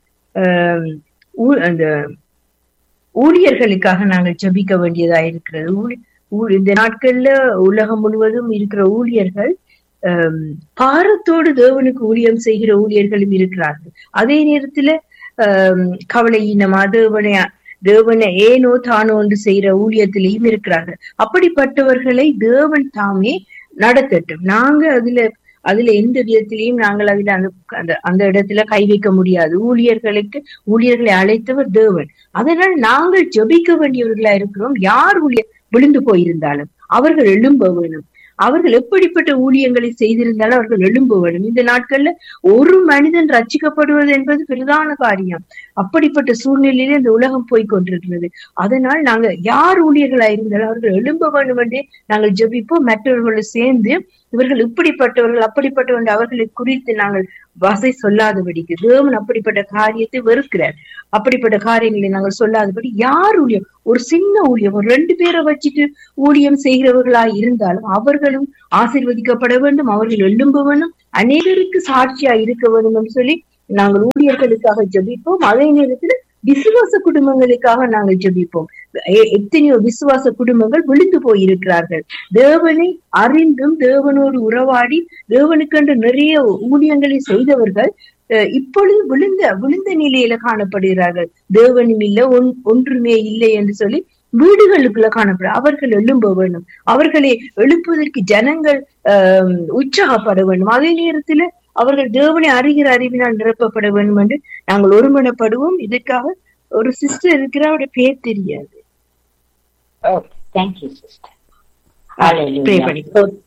S1: ஆஹ் அந்த ஊழியர்களுக்காக நாங்கள் ஜபிக்க வேண்டியதா இருக்கிறது ஊழி இந்த நாட்கள்ல உலகம் முழுவதும் இருக்கிற ஊழியர்கள் பாரத்தோடு தேவனுக்கு ஊழியம் செய்கிற ஊழியர்களும் இருக்கிறார்கள் அதே நேரத்துல ஆஹ் கவலையினமா தேவனை தேவனை ஏனோ தானோ என்று செய்யற ஊழியத்திலையும் இருக்கிறார்கள் அப்படிப்பட்டவர்களை தேவன் தாமே நடத்தட்டும் நாங்க அதுல அதுல எந்த விதத்திலையும் நாங்கள் அதுல அந்த அந்த அந்த இடத்துல கை வைக்க முடியாது ஊழியர்களுக்கு ஊழியர்களை அழைத்தவர் தேவன் அதனால் நாங்கள் ஜபிக்க வேண்டியவர்களா இருக்கிறோம் யார் ஊழியர் விழுந்து போயிருந்தாலும் அவர்கள் எழும்ப வேணும் அவர்கள் எப்படிப்பட்ட ஊழியங்களை செய்திருந்தாலும் அவர்கள் எழும்ப வேண்டும் இந்த நாட்கள்ல ஒரு மனிதன் ரச்சிக்கப்படுவது என்பது பிரதான காரியம் அப்படிப்பட்ட சூழ்நிலையில இந்த உலகம் போய் கொண்டிருக்கிறது அதனால் நாங்க யார் ஊழியர்களா இருந்தாலும் அவர்கள் எழும்ப வேண்டும் என்றே நாங்கள் ஜபிப்போம் மற்றவர்களை சேர்ந்து இவர்கள் இப்படிப்பட்டவர்கள் அப்படிப்பட்டவர்கள் அவர்களை குறித்து நாங்கள் வாசை சொல்லாதபடிக்கு தேவன் அப்படிப்பட்ட காரியத்தை வெறுக்கிறார் அப்படிப்பட்ட காரியங்களை நாங்கள் சொல்லாதபடி யார் ஊழியம் ஒரு சின்ன ஊழியம் ஒரு ரெண்டு பேரை வச்சுட்டு ஊழியம் செய்கிறவர்களாய் இருந்தாலும் அவர்களும் ஆசீர்வதிக்கப்பட வேண்டும் அவர்கள் எழும்ப வேண்டும் அநேகருக்கு சாட்சியா இருக்க வேண்டும் என்று சொல்லி நாங்கள் ஊழியர்களுக்காக ஜெபிப்போம் அதே நேரத்தில் விசுவாச குடும்பங்களுக்காக நாங்கள் ஜெபிப்போம் எ- எத்தனையோ விசுவாச குடும்பங்கள் விழுந்து போயிருக்கிறார்கள் தேவனை அறிந்தும் தேவனோடு உறவாடி தேவனுக்கென்று நிறைய ஊழியங்களை செய்தவர்கள் அஹ், இப்பொழுது விழுந்த விழுந்த நிலையில காணப்படுகிறார்கள் தேவனும் இல்லை ஒன்- ஒன்றுமே இல்லை என்று சொல்லி வீடுகளுக்குள்ள காணப்பட அவர்கள் எழும்ப வேண்டும் அவர்களை எழுப்புவதற்கு ஜனங்கள் ஆஹ் உற்சாகப்பட வேண்டும் அதே நேரத்துல அவர்கள் தேவனை அறிகிற அறிவினால் நிரப்பப்பட வேண்டும் என்று நாங்கள் ஒருமனப்படுவோம் இதற்காக ஒரு சிஸ்டர் இருக்கிற அவருடைய பேர் தெரியாது
S6: Okay, thank you, sister.
S1: Pray
S6: Hallelujah.
S1: பண்ணி.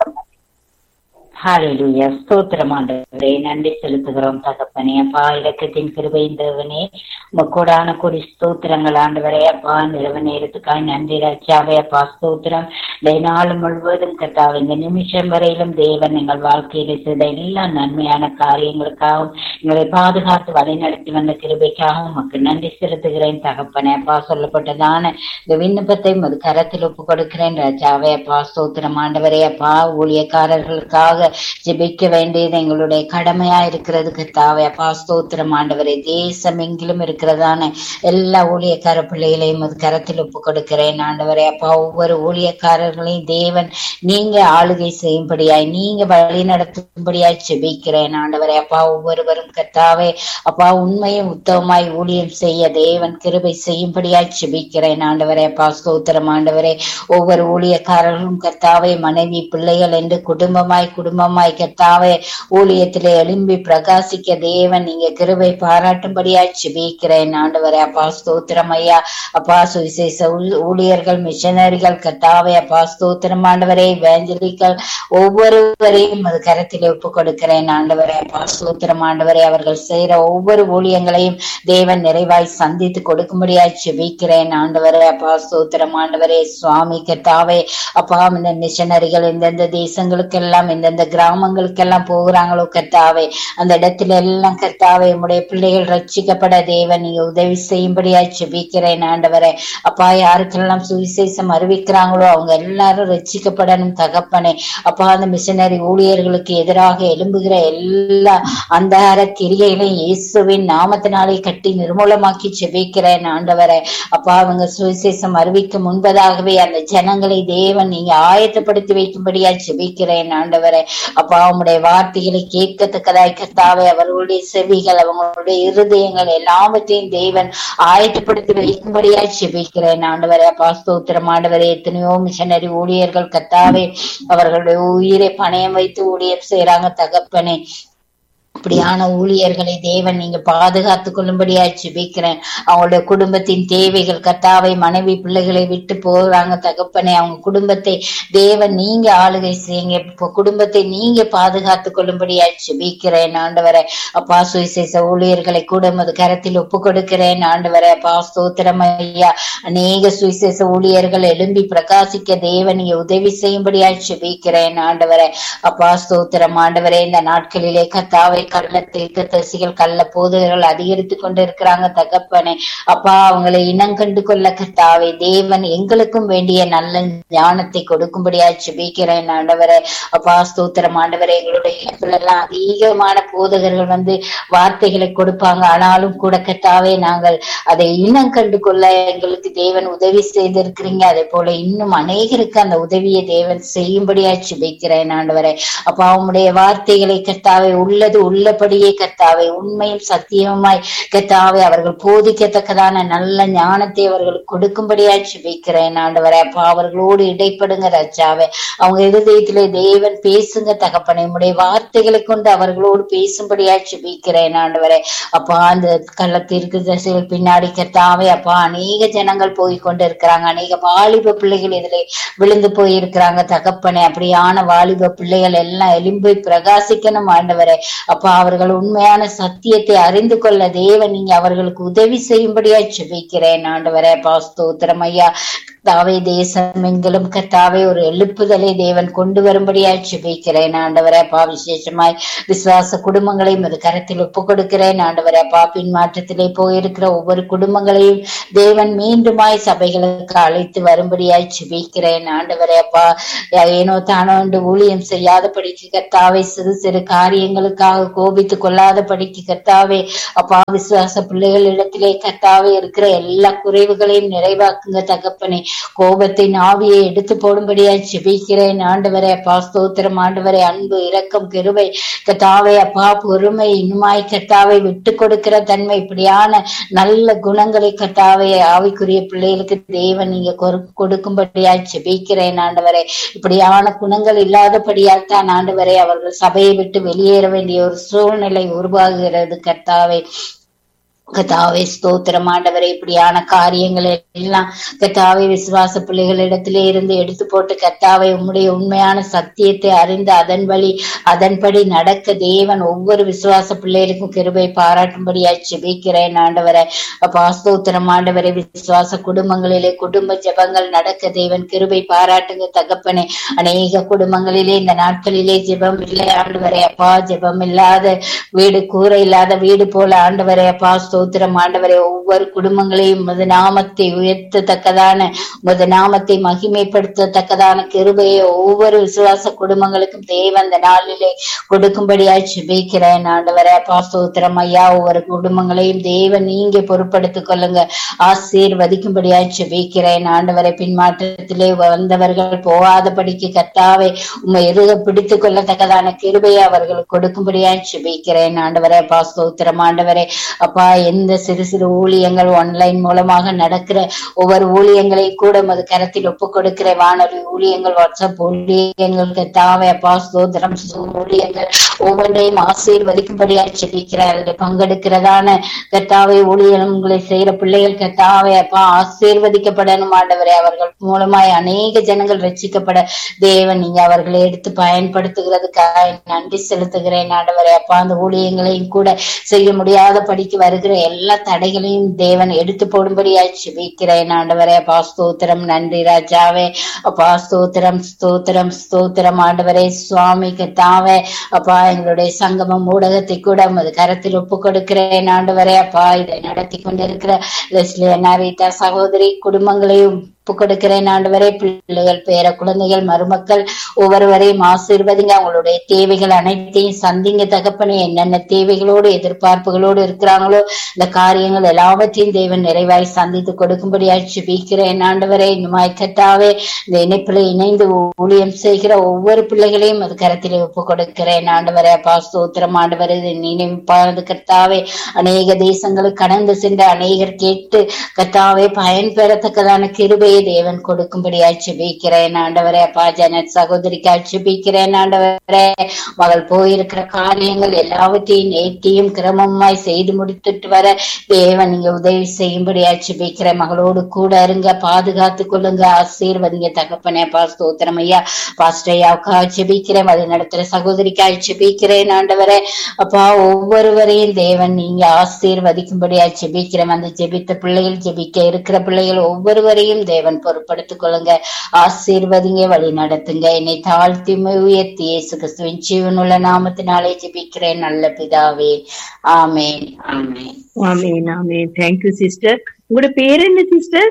S6: ஹalleluya ஸ்தோத்திரம் ஆண்டவரே நன்றி செலுத்துகிறோம் தகப்பனே அப்பா இலக்கத்தின் கிருபையின் தேவனே உமக்கூடான கொடி ஸ்தோத்திரங்கள் ஆண்டவரே அப்பா நிலவ நேரத்துக்காய் நன்றி ராஜாவே அப்பா ஸ்தோத்திரம் இந்த நாள் முழுவதும் கத்தாவே இந்த நிமிஷம் வரையிலும் தேவன் எங்கள் வாழ்க்கையில செய்த எல்லா நன்மையான காரியங்களுக்காகவும் எங்களை பாதுகாத்து வழிநடத்தி வந்த கிருபைக்காகவும் உமக்கு நன்றி செலுத்துகிறேன் தகப்பனே அப்பா சொல்லப்பட்டதான இந்த விண்ணப்பத்தை உமது கரத்தில் ஒப்பு கொடுக்கிறேன் ராஜாவே அப்பா ஸ்தோத்திரம் ஆண்டவரே அப்பா ஊழியக்காரர்களுக்காக ஜெபிக்க வேண்டியது எங்களுடைய கடமையா இருக்கிறது கர்த்தாவே அப்பா ஸ்தோத்திரம் ஆண்டவரே தேசம் எங்கிலும் இருக்கிறதான எல்லா ஊழியக்கார பிள்ளைகளையும் உமது கரத்தில் ஒப்பு கொடுக்கிறேன் ஆண்டவரே அப்பா ஒவ்வொரு ஊழியக்காரர்களையும் தேவன் நீங்க ஆளுகை செய்யும்படியாய் நீங்க வழி நடத்தும்படியாய் ஜெபிக்கிறேன் ஆண்டவரே அப்பா ஒவ்வொருவரும் கர்த்தாவே அப்பா உண்மையும் உத்தமமாய் ஊழியம் செய்ய தேவன் கிருபை செய்யும்படியாய் ஜெபிக்கிறேன் ஆண்டவரே அப்பா ஸ்தோத்திரம் ஆண்டவரே ஒவ்வொரு ஊழியக்காரர்களும் கர்த்தாவே மனைவி பிள்ளைகள் என்று குடும்பமாய் குடும்பமாய் கர்த்தாவே ஊழியத்திலே எழும்பி பிரகாசிக்க தேவன் நீங்க கிருபை பாராட்டும்படியாய் ஜெபிக்கிறேன் ஆண்டவரே அப்பா ஸ்தோத்திரம் ஐயா அப்பா சுவிசேஷ ஊழ்- ஊழியர்கள் மிஷனரிகள் கர்த்தாவே அப்பா ஸ்தோத்திரம் ஆண்டவரே வேஞ்சலிகள் ஒவ்வொருவரையும் அது கரத்திலே ஒப்பு கொடுக்கிறேன் ஆண்டவரே அப்பா ஸ்தோத்திரம் ஆண்டவரே அவர்கள் செய்யற ஒவ்வொரு ஊழியங்களையும் தேவன் நிறைவாய் சந்தித்து கொடுக்கும்படியாய் ஜெபிக்கிறேன் ஆண்டவரே அப்பா ஸ்தோத்திரம் ஆண்டவரே சுவாமி கர்த்தாவே அப்பா இந்த மிஷனரிகள் எந்தெந்த தேசங்களுக்கெல்லாம் எந்தெந்த கிராமங்களுக்கெல்லாம் போகிறாங்களோ கர்த்தாவே அந்த இடத்துல எல்லாம் கர்த்தாவே உம்முடைய பிள்ளைகள் ரட்சிக்கப்பட தேவன் நீங்க உதவி செய்யும்படியாய் ஜெபிக்கிறேன் ஆண்டவரே அப்பா யாருக்கெல்லாம் சுவிசேஷம் அறிவிக்கிறாங்களோ அவங்க எல்லாரும் ரட்சிக்கப்படணும் தகப்பனே அப்பா அந்த மிஷனரி ஊழியர்களுக்கு எதிராக எழும்புகிற எல்லா அந்தகார கிரியைகளையும் இயேசுவின் நாமத்தினாலே கட்டி நிர்மூலமாக்கி ஜெபிக்கிறேன் ஆண்டவரே அப்பா அவங்க சுவிசேஷம் அறிவிக்கும் முன்பதாகவே அந்த ஜனங்களை தேவன் நீங்க ஆயத்தப்படுத்தி வைக்கும்படியா ஜெபிக்கிறேன் ஆண்டவரே அப்பா உம்முடைய வார்த்தைகளை கேட்கத்தக்கதாய் கர்த்தாவே அவர்களுடைய செவிகள் அவங்களுடைய இருதயங்கள் எல்லாவற்றையும் தேவன் ஆயத்தப்படுத்தி வைக்கும்படியா ஜெபிக்கிறேன் ஆண்டவரே அப்பா ஸ்தோத்திரம் ஆண்டவரே எத்தனையோ மிஷனரி ஊழியர்கள் கர்த்தாவே அவர்களுடைய உயிரை பணயம் வைத்து ஊழியம் செய்யறாங்க தகப்பனே அப்படியான ஊழியர்களை தேவன் நீங்க பாதுகாத்துக் கொள்ளும்படியா ஜெபிக்கிறேன் அவங்களுடைய குடும்பத்தின் தேவைகள் கத்தாவை மனைவி பிள்ளைகளை விட்டு போறாங்க தகப்பனே அவங்க குடும்பத்தை தேவன் நீங்க ஆளுகை செய்யுங்க இப்போ குடும்பத்தை நீங்க பாதுகாத்துக் கொள்ளும்படியா ஜெபிக்கிறேன் ஆண்டவரே அப்பா சுவிசேஷ ஊழியர்களை கூட உமது கரத்தில் ஒப்பு கொடுக்கிறேன் ஆண்டவரே அப்பா ஸ்தோத்திரம் ஐயா அநேக சுவிசேஷ ஊழியர்கள் எழும்பி பிரகாசிக்க தேவன் நீங்க உதவி செய்யும்படியா ஜெபிக்கிறேன் ஆண்டவரே அப்பா ஸ்தோத்திரம் ஆண்டவரே இந்த நாட்களிலே கத்தாவை கள்ள தீர்க்க தரிசிகள் கள்ள போதகர்கள் அதிகரித்து கொண்டு இருக்கிறாங்க தகப்பனே அப்பா அவங்களை இனங்கண்டு கொள்ள கத்தாவை தேவன் எங்களுக்கும் வேண்டிய நல்ல ஞானத்தை கொடுக்கும்படியா ஜெபிக்கிறேன் ஆண்டவரே அப்பா ஸ்தோத்திரம் ஆண்டவரே எங்களுடைய இடத்துல எல்லாம் அதிகமான போதகர்கள் வந்து வார்த்தைகளை கொடுப்பாங்க ஆனாலும் கூட கத்தாவே நாங்கள் அதை இனம் கண்டு கொள்ள எங்களுக்கு தேவன் உதவி செய்திருக்கிறீங்க அதே போல இன்னும் அநேகருக்கு அந்த உதவியை தேவன் செய்யும்படியா ஜெபிக்கிறேன் ஆண்டவரே அப்பா உம்முடைய வார்த்தைகளை கர்த்தாவே உள்ளது உள்ளபடியே கர்த்தாவே உண்மையும் சத்தியமாய் கர்த்தாவே அவர்கள் போதிக்கத்தக்கதான நல்ல ஞானத்தை அவர்களுக்கு கொடுக்கும்படியா ஜெபிக்கிறேன் ஆண்டவரே அப்பா அவர்களோடு இடைப்படுங்க ராஜாவே அவங்க இருதயத்திலே தேவன் பேசுங்க தகப்பனே உம்முடைய வார்த்தைகளை கொண்டு அவர்களோடு பேசும்படியா ஜெபிக்கிறேன் ஆண்டவரே அப்பா அந்த கள்ளத்திற்கு திசைகள் பின்னாடி கர்த்தாவே அப்பா அநேக ஜனங்கள் போய் கொண்டு இருக்கிறாங்க அநேக வாலிப பிள்ளைகள் இதிலே விழுந்து போயிருக்கிறாங்க தகப்பனே அப்படியான வாலிப பிள்ளைகள் எல்லாம் எலும்பி பிரகாசிக்கணும் ஆண்டவரே அப்பா அப்பா அவர்கள் உண்மையான சத்தியத்தை அறிந்து கொள்ள தேவன் நீங்க அவர்களுக்கு உதவி செய்யும்படியா ஜெபிக்கிறேன் ஆண்டவரே அப்பா ஸ்தோத்திரம் ஐயா கத்தாவே தேசம் எங்கிலும் கத்தாவே ஒரு எழுப்புதலை தேவன் கொண்டு வரும்படியா ஜெபிக்கிறேன் ஆண்டவரே அப்பா விசேஷமாய் விசுவாச குடும்பங்களையும் அது கரத்தில் ஒப்பு கொடுக்கிறேன் ஆண்டவரே அப்பா பின் மாற்றத்திலே போயிருக்கிற ஒவ்வொரு குடும்பங்களையும் தேவன் மீண்டுமாய் சபைகளுக்கு அழைத்து வரும்படியாய் ஜெபிக்கிறேன் ஆண்டவரே அப்பா ஏனோ தானோ என்று ஊழியம் செய்யாதபடிக்கு கத்தாவே சிறு சிறு காரியங்களுக்காக கோபித்து கொள்ளாதபடிக்கு கத்தாவே அப்பா விசுவாச பிள்ளைகளிடத்திலே கத்தாவே இருக்கிற எல்லா குறைவுகளையும் நிறைவாக்குங்க தகப்பனே கோபத்தின் ஆவியை எடுத்து போடும்படியாய் ஜெபிக்கிறேன் ஆண்டவரே அப்பா ஸ்தோத்திரம் ஆண்டவரே அன்பு இரக்கம் கிருபை கத்தாவே அப்பா பொறுமை இன்னுமாய் கத்தாவை விட்டு கொடுக்கிற தன்மை இப்படியான நல்ல குணங்களை கத்தாவே ஆவிக்குரிய பிள்ளைகளுக்கு தேவன் நீங்க கொரு- கொடுக்கும்படியாய் ஜெபிக்கிறேன் ஆண்டவரே இப்படியான குணங்கள் இல்லாதபடியால் தான் ஆண்டவரே அவர்கள் சபையை விட்டு வெளியேற வேண்டிய ஒரு சூழ்நிலை உருவாகிறது கர்த்தாவே கத்தாவே ஸ்தோத்திரம் ஆண்டவரே இப்படியான காரியங்களை எல்லாம் கத்தாவே விசுவாச பிள்ளைகளிடத்திலே இருந்து எடுத்து போட்டு கத்தாவை உம்முடைய உண்மையான சத்தியத்தை அறிந்து அதன் வழி அதன்படி நடக்க தேவன் ஒவ்வொரு விசுவாச பிள்ளைகளுக்கும் கிருபை பாராட்டும்படியாய் ஜெபிக்கிறேன் ஆண்டவரே அப்பா ஸ்தோத்திரம் ஆண்டவரே விசுவாச குடும்பங்களிலே குடும்ப ஜெபங்கள் நடக்க தேவன் கிருபை பாராட்டுங்க தகப்பனே அநேக குடும்பங்களிலே இந்த நாட்களிலே ஜெபம் இல்லை ஆண்டவரே அப்பா ஜெபம் இல்லாத வீடு கூரை இல்லாத வீடு போல ஆண்டவரே அப்பா ஸ்தோத்திரம் ஆண்டவரே ஒவ்வொரு குடும்பங்களையும் உமது நாமத்தை உயர்த்தத்தக்கதான உமது நாமத்தை மகிமைப்படுத்தத்தக்கதான கிருபையை ஒவ்வொரு விசுவாச குடும்பங்களுக்கும் தேவன் அந்த நாளிலே கொடுக்கும்படியாய் ஜெபிக்கிறேன் ஆண்டவரே அப்பா ஸ்தோத்திரம் ஐயா ஒவ்வொரு குடும்பங்களையும் தேவன் நீங்க பொறுப்படுத்திக் கொள்ளுங்க ஆசீர்வதிக்கும்படியாய் ஜெபிக்கிறேன் ஆண்டவரை பின்மாற்றத்திலே வந்தவர்கள் போகாதபடிக்கு கத்தாவே உம்மை இருக பிடித்துக் கொள்ளத்தக்கதான கிருபையை அவர்களுக்கு கொடுக்கும்படியாய் ஜெபிக்கிறேன் ஆண்டவரே அப்பா ஸ்தோத்திரம் ஆண்டவரே அப்பா எந்த சிறு சிறு ஊழியங்கள் ஆன்லைன் மூலமாக நடக்கிற ஒவ்வொரு ஊழியங்களை கூட மது கரத்தில் ஒப்பு கொடுக்கிற வானொலி ஊழியங்கள் வாட்ஸ்அப் ஊழியங்கள் கத்தாவே அப்பா ஸ்தோத்திரம் ஊழியங்கள் ஒவ்வொன்றையும் ஆசீர்வதிக்கும்படியாய் ஜெபிக்கிறார் அதில் பங்கெடுக்கிறதான கத்தாவை ஊழியங்களை செய்யற பிள்ளைகள் கத்தாவை அப்பா ஆசீர்வதிக்கப்படணும் ஆண்டவரே அவர்கள் மூலமாய் அநேக ஜனங்கள் ரட்சிக்கப்பட தேவன் நீங்க அவர்களை எடுத்து பயன்படுத்துகிறதுக்காக நன்றி செலுத்துகிறேன் ஆண்டவரே அப்பா அந்த ஊழியங்களையும் கூட செய்ய முடியாத படிக்கு வருகிற எல்லா தடைகளையும் தேவன் எடுத்து போடும்படியாய் ஜெபிக்கிறேன் ஆண்டவரே அப்பா ஸ்தோத்திரம் நன்றி ராஜாவே அப்பா ஸ்தோத்திரம் ஸ்தோத்திரம் ஸ்தோத்திரம் ஆண்டவரே சுவாமி கத்தாவே அப்பா எங்களுடைய சங்கமம் ஊடகத்தை கூட உமது கரத்தில் ஒப்பு கொடுக்கிறேன் ஆண்டவரே அப்பா இதை நடத்தி கொண்டிருக்கிற லெஸ்லி அனாரிதா சகோதரி குடும்பங்களையும் ஒப்பு கொடுக்கிறேன் ஆண்டவரே பிள்ளைகள் பேர குழந்தைகள் மருமக்கள் ஒவ்வொருவரையும் ஆசீர்வதிங்க அவங்களுடைய தேவைகள் அனைத்தையும் சந்திங்க தகப்பனே என்னென்ன தேவைகளோடு எதிர்பார்ப்புகளோடு இருக்கிறாங்களோ இந்த காரியங்கள் எல்லாவற்றையும் தேவன் நிறைவாய் சந்தித்து கொடுக்கும்படியாய் ஜெபிக்கிறேன் ஆண்டவரே இன்னுமாய் கட்டாவே இந்த இணைப்பில் இணைந்து ஊழியம் செய்கிற ஒவ்வொரு பிள்ளைகளையும் அது கரத்திலே ஒப்பு கொடுக்கிறேன் ஆண்டவரே அப்பா ஸ்தோத்திரம் ஆண்டவரே இதை நினைப்பானது கர்த்தாவே அநேக தேசங்களுக்கு கடந்து சென்ற அநேகர் கேட்டு கர்த்தாவே பயன்பெறத்தக்கதான கிருபையை தேவன் கொடுக்கும்படியாய் ஜெபிக்கிறேன் ஆண்டவரே அப்பா ஜனத் சகோதரிக்காய் ஜெபிக்கிறேன் ஆண்டவரே மகள் போயிருக்கிற காரியங்கள் எல்லாவற்றையும் நேர்த்தியும் கிரமமாய் செய்து முடித்துட்டு வர தேவன் நீங்க உதவி செய்யும்படியாய் ஜெபிக்கிறேன் மகளோடு கூட இருங்க பாதுகாத்து கொள்ளுங்க ஆசீர்வதிங்க தகப்பனே அப்பா ஸ்தோத்திரம் ஐயா பாஸ்டையாவுக்கா ஜெபிக்கிறேன் வழி நடத்துற சகோதரிக்காய் ஜெபிக்கிறேன் ஆண்டவரே அப்பா ஒவ்வொருவரையும் தேவன் நீங்க ஆசீர்வதிக்கும்படியாய் ஜெபிக்கிறேன் அந்த ஜெபித்த பிள்ளைகள் ஜெபிக்க இருக்கிற பிள்ளைகள் ஒவ்வொருவரையும் தேவன் பொறுப்படுத்திக் கொள்ளுங்க ஆசீர்வதிங்க வழி நடத்துங்க என்னை தாழ்த்தி உயர்த்தி இயேசு கிறிஸ்துவின் ஜீவனுள்ள நாமத்தினாலே ஜெபிக்கிறேன் நல்ல பிதாவே ஆமேன் ஆமேன்
S1: ஆமேன் ஆமேன் தேங்க்யூ சிஸ்டர் உங்களோட பேர் என்ன sister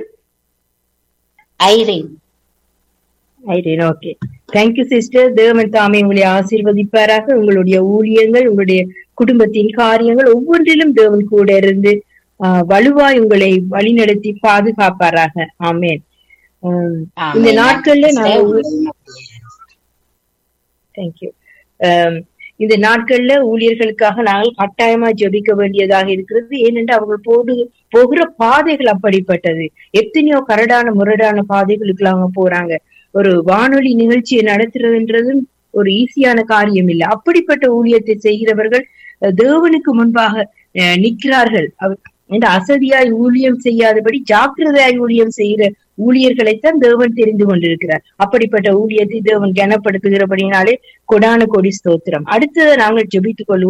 S6: Irene
S1: Irene okay thank you sister தேவன் தாமே உங்களை ஆசீர்வதிப்பாராக உங்களுடைய ஊழியங்கள் உங்களுடைய குடும்பத்தின் காரியங்கள் ஒவ்வொன்றிலும் தேவன் கூட இருந்து ஆஹ், வலுவாய் உங்களை வழிநடத்தி பாதுகாப்பாராக ஆமேன் உம், இந்த
S6: ஆமென்.
S1: நாட்கள்ல நாங்க
S6: ஆமென்.
S1: தேங்க்யூ இந்த நாட்கள்ல ஊழியர்களுக்காக நாங்கள் கட்டாயமா ஜெபிக்க வேண்டியதாக இருக்கிறது ஏனென்றால் அவர்கள் போது போகிற பாதைகள் அப்படிப்பட்டது எத்தனையோ கரடான முரடான பாதைகளுக்கு அவங்க போறாங்க ஒரு வானொலி நிகழ்ச்சியை நடத்துறதுன்றதும் ஒரு ஈஸியான காரியம் இல்லை அப்படிப்பட்ட ஊழியத்தை செய்கிறவர்கள் அஹ், தேவனுக்கு முன்பாக அஹ், நிற்கிறார்கள் அவர் இந்த அசதியாய் ஊழியம் செய்யாதபடி ஜாக்கிரதையாய் ஊழியம் செய்கிற ஊழியர்களைத்தான் தேவன் தெரிந்து கொண்டிருக்கிறார் அப்படிப்பட்ட ஊழியத்தை தேவன் கனப்படுத்துகிறபடினாலே கொடான கொடி ஸ்தோத்திரம் அடுத்தது நாங்கள் ஜெபித்துக் கொள்வோம்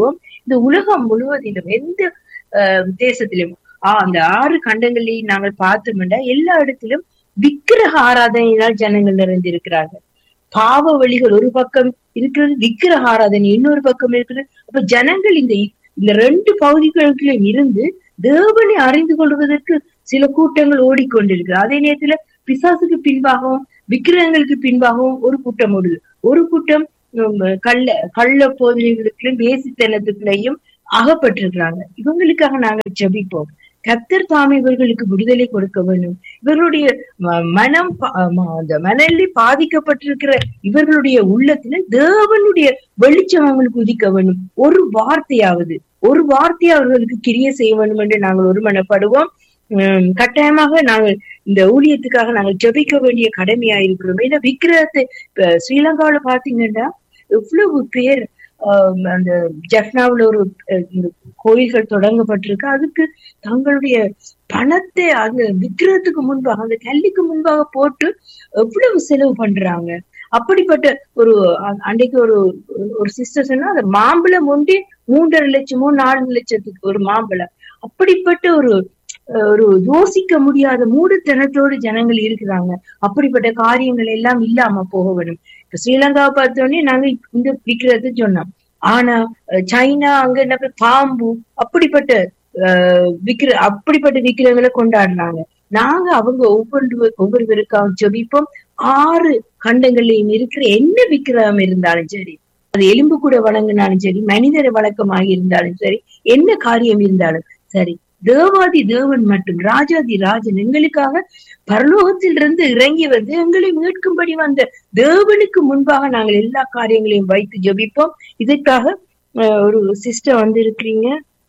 S1: இந்த உலகம் முழுவதிலும் எந்த அஹ், தேசத்திலும் ஆஹ் அந்த ஆறு கண்டங்களையும் நாங்கள் பார்த்தோம்னா எல்லா இடத்திலும் விக்கிரக ஆராதனையினால் ஜனங்கள் நிறைந்திருக்கிறார்கள் பாவ வழிகள் ஒரு பக்கம் இருக்கிறது விக்கிரக ஆராதனை இன்னொரு பக்கம் இருக்கிறது அப்ப ஜனங்கள் இந்த இந்த ரெண்டு பகுதிகளுக்கும் இருந்து தேவனை அறிந்து கொள்வதற்கு சில கூட்டங்கள் ஓடிக்கொண்டிருக்கு அதே நேரத்துல பிசாசுக்கு பின்பாகவும் விக்கிரகங்களுக்கு பின்பாகவும் ஒரு கூட்டம் ஓடுது ஒரு கூட்டம் உம், கள்ள கள்ள போதனைகளுக்கும் வேசித்தனத்துக்குள்ளேயும் அகப்பட்டிருக்கிறாங்க இவங்களுக்காக நாங்கள் ஜெபிப்போம் கத்தர் தாமே இவர்களுக்கு விடுதலை கொடுக்க வேண்டும் இவர்களுடைய ம- மனம் பா- ம- அந்த மனநிலை பாதிக்கப்பட்டிருக்கிற இவர்களுடைய உள்ளத்துல தேவனுடைய வெளிச்சம் அவங்களுக்கு உதிக்க வேண்டும் ஒரு வார்த்தையாவது ஒரு வார்த்தையை அவர்களுக்கு கிரிய செய்ய வேண்டும் என்று நாங்கள் ஒருமனப்படுவோம் உம் கட்டாயமாக நாங்கள் இந்த ஊழியத்துக்காக நாங்கள் ஜெபிக்க வேண்டிய கடமையா இருக்கிறோம் ஏன்னா விக்கிரகத்தை இப்ப ஸ்ரீலங்காவில பாத்தீங்கன்னா எவ்வளவு பேர் ஆஹ் அந்த ஜஃப்னாவுல ஒரு அஹ், இந்த கோயில்கள் தொடங்கப்பட்டிருக்கு அதுக்கு தங்களுடைய பணத்தை அந்த விக்கிரகத்துக்கு முன்பாக அந்த கல்லிக்கு முன்பாக போட்டு எவ்வளவு செலவு பண்றாங்க அப்படிப்பட்ட ஒரு அ- அன்னைக்கு ஒரு ஒரு சிஸ்டர் சொன்னா அந்த மாம்பழம் ஒன்றே மூன்றரை லட்சமோ நாலு லட்சத்துக்கு ஒரு மாம்பழம் அப்படிப்பட்ட ஒரு அஹ், ஒரு யோசிக்க முடியாத மூடத்தனத்தோடு ஜனங்கள் இருக்கிறாங்க அப்படிப்பட்ட காரியங்கள் எல்லாம் இல்லாம போக வேணும் இப்ப ஸ்ரீலங்காவை பார்த்தோன்னே நாங்க இந்த விக்கிரத்தை சொன்னோம் ஆனா அஹ், சைனா அங்க என்ன பேர் பாம்பு அப்படிப்பட்ட அஹ், விக்கிர அப்படிப்பட்ட விக்கிரங்களை கொண்டாடுறாங்க நாங்க அவங்க ஒவ்வொரு ஒவ்வொருவருக்காக ஜெபிப்போம் ஆறு கண்டங்கள்லயும் இருக்கிற என்ன விக்கிரகம் இருந்தாலும் சரி அது எலும்பு கூட வணங்கினாலும் சரி மனிதரை வழக்கமாக இருந்தாலும் சரி என்ன காரியம் இருந்தாலும் சரி தேவாதி தேவன் மட்டும் ராஜாதி ராஜன் எங்களுக்காக பரலோகத்திலிருந்து இறங்கி வந்து எங்களை மீட்கும்படி வந்த தேவனுக்கு முன்பாக நாங்கள் எல்லா காரியங்களையும் வைத்து ஜெபிப்போம் இதற்காக அஹ், ஒரு சிஸ்டர் வந்து இருக்கிறீங்க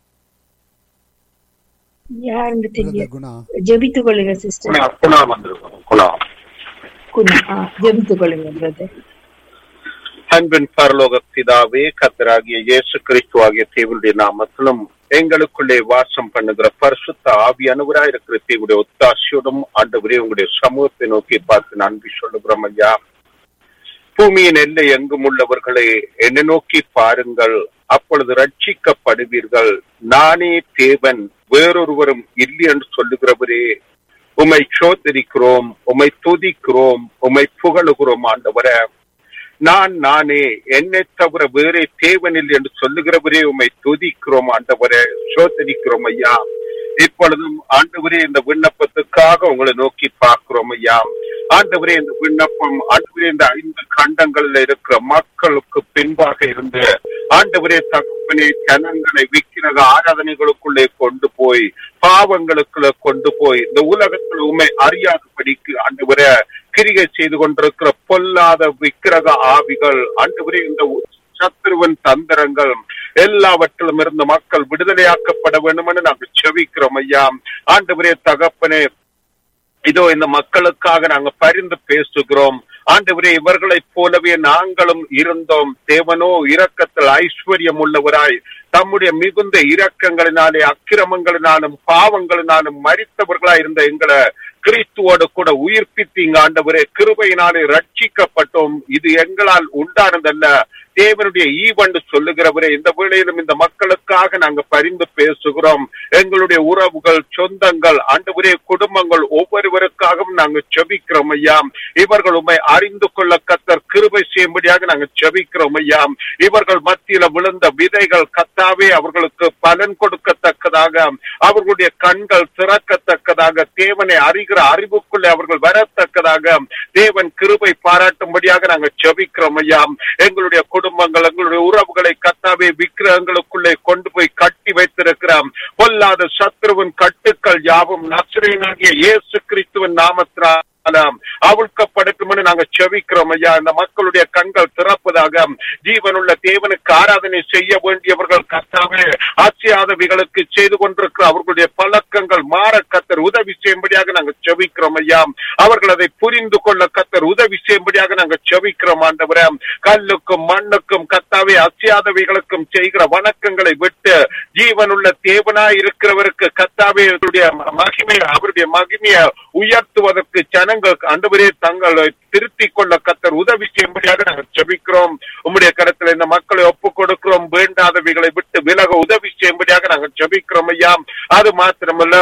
S1: யாருன்னு தெரியல
S2: பிரதர் குணா
S1: ஜெபித்துக் கொள்ளுங்க சிஸ்டர்
S7: குணா குணா வந்திருக்கோம் குணா
S1: குணா ஆ, ஜெபித்துக் கொள்ளுங்க பிரதர்
S7: அன்பின் பரலோக பிதாவே கத்தராகிய இயேசு கிறிஸ்து ஆகிய தேவனுடைய நாமத்திலும் எங்களுக்குள்ளே வாசம் பண்ணுகிற பரிசுத்த ஆவியானவரா இருக்கிற தேவனுடைய ஒத்தாசியோடும் ஆண்டவரே உங்களுடைய சமூகத்தை நோக்கி பார்த்து நன்றி சொல்லுகிறோம் ஐயா பூமியின் எல்லை எங்கும் உள்ளவர்களே என்னை நோக்கி பாருங்கள் அப்பொழுது ரட்சிக்கப்படுவீர்கள் நானே தேவன் வேறொருவரும் இல்லை என்று சொல்லுகிறவரே உம்மை சோதரிக்கிறோம் உம்மை துதிக்கிறோம் உம்மை புகழுகிறோம் ஆண்டவரே நான் நானே என்னை தவிர வேறே தேவனில் என்று சொல்லுகிறவரே உம்மை துதிக்கிறோம் ஆண்டவரே சோதரிக்கிறோம் ஐயா இப்பொழுதும் ஆண்டவரே இந்த விண்ணப்பத்துக்காக உங்களை நோக்கி பார்க்கிறோம் ஐயா ஆண்டவரே இந்த விண்ணப்பம் ஆண்டவரே இந்த ஐந்து கண்டங்கள்ல இருக்கிற மக்களுக்கு பின்பாக இருந்து ஆண்டவரே தகப்பனே ஜனங்களை விக்கிரக ஆராதனைகளுக்குள்ளே கொண்டு போய் பாவங்களுக்குள்ள கொண்டு போய் இந்த உலகத்தில் உண்மை அறியாதபடிக்கு ஆண்டவரே கிரிகை செய்து கொண்டிருக்கிற பொல்லாத விக்கிரக ஆவிகள் ஆண்டவரே இந்த சத்துருவன் தந்திரங்கள் எல்லாவற்றிலும் இருந்து மக்கள் விடுதலையாக்கப்பட வேண்டும் என்று நாங்கள் செவிக்கிறோம் ஐயா ஆண்டவரே தகப்பனே இதோ இந்த மக்களுக்காக நாங்க பரிந்து பேசுகிறோம் ஆண்டவரே இவர்களைப் போலவே நாங்களும் இருந்தோம் தேவனோ இரக்கத்தில் ஐஸ்வர்யம் உள்ளவராய் தம்முடைய மிகுந்த இரக்கங்களினாலே அக்கிரமங்களினாலும் பாவங்களினாலும் மறித்தவர்களாய் இருந்த எங்களை கிறிஸ்துவோடு கூட உயிர்ப்பித்தீங்க ஆண்டவரே கிருபையினாலே ரட்சிக்கப்பட்டோம் இது எங்களால் உண்டானதல்ல தேவனுடைய ஈவண்டு சொல்லுகிறவரே இந்த வேளையிலும் இந்த மக்களுக்காக நாங்க பரிந்து பேசுகிறோம் எங்களுடைய உறவுகள் சொந்தங்கள் ஆண்டவரே குடும்பங்கள் ஒவ்வொருவருக்காகவும் நாங்க செபிக்கிறோம் ஐயா இவர்கள் உண்மை அறிந்து கொள்ள கத்தர் கிருபை செய்யும்படியாக நாங்க செபிக்கிறோம் ஐயா இவர்கள் மத்தியில விழுந்த விதைகள் கத்தாவே அவர்களுக்கு பலன் கொடுக்கத்தக்கதாக அவர்களுடைய கண்கள் திறக்கத்தக்கதாக தேவனை அறிகிற அறிவுக்குள்ளே அவர்கள் வரத்தக்கதாக தேவன் கிருபை பாராட்டும்படியாக நாங்க செபிக்கிறோம் ஐயா எங்களுடைய குடும்பங்கள் எங்களுடைய உறவுகளை கத்தாவே விக்கிரகங்களுக்குள்ளே கொண்டு போய் கட்டி வைத்திருக்கிறோம் பொல்லாத சத்ருவின் கட்டுக்கள் யாவும் நசுரனாகிய இயேசு கிறிஸ்துவின் நாமத்தினால் அவிழ்க்கப்படட்டும் என்று நாங்க செவிக்கிறோம் ஐயா இந்த மக்களுடைய கண்கள் திறப்பதாக ஜீவனுள்ள தேவனுக்கு ஆராதனை செய்ய வேண்டியவர்கள் கத்தாவே ஆட்சியாதவிகளுக்கு செய்து கொண்டிருக்கிற அவர்களுடைய பழக்கங்கள் மாற கத்தர் உதவி செய்யும்படியாக நாங்க செவிக்கிறோம் ஐயா அவர்கள் அதை புரிந்து கொள்ள கத்தர் உதவி செய்யும்படியாக நாங்க செவிக்கிறோம் ஆண்டவரே கல்லுக்கும் மண்ணுக்கும் கத்தாவே அசியாதவைகளுக்கும் செய்கிற வணக்கங்களை விட்டு ஜீவனுள்ள தேவனாய் இருக்கிறவருக்கு கத்தாவே அவருடைய மகிமை அவருடைய மகிமையை உயர்த்துவதற்கு ஜனங்கள் ஜனங்கள் ஆண்டவரே தங்களை திருத்திக் கொள்ள கத்தர் உதவி செய்யும்படியாக நாங்கள் ஜெபிக்கிறோம் உம்முடைய கருத்துல இந்த மக்களை ஒப்பு கொடுக்கிறோம் வேண்டாதவைகளை விட்டு விலக உதவி செய்யும்படியாக நாங்கள் ஜெபிக்கிறோம் ஐயா அது மாத்திரமல்ல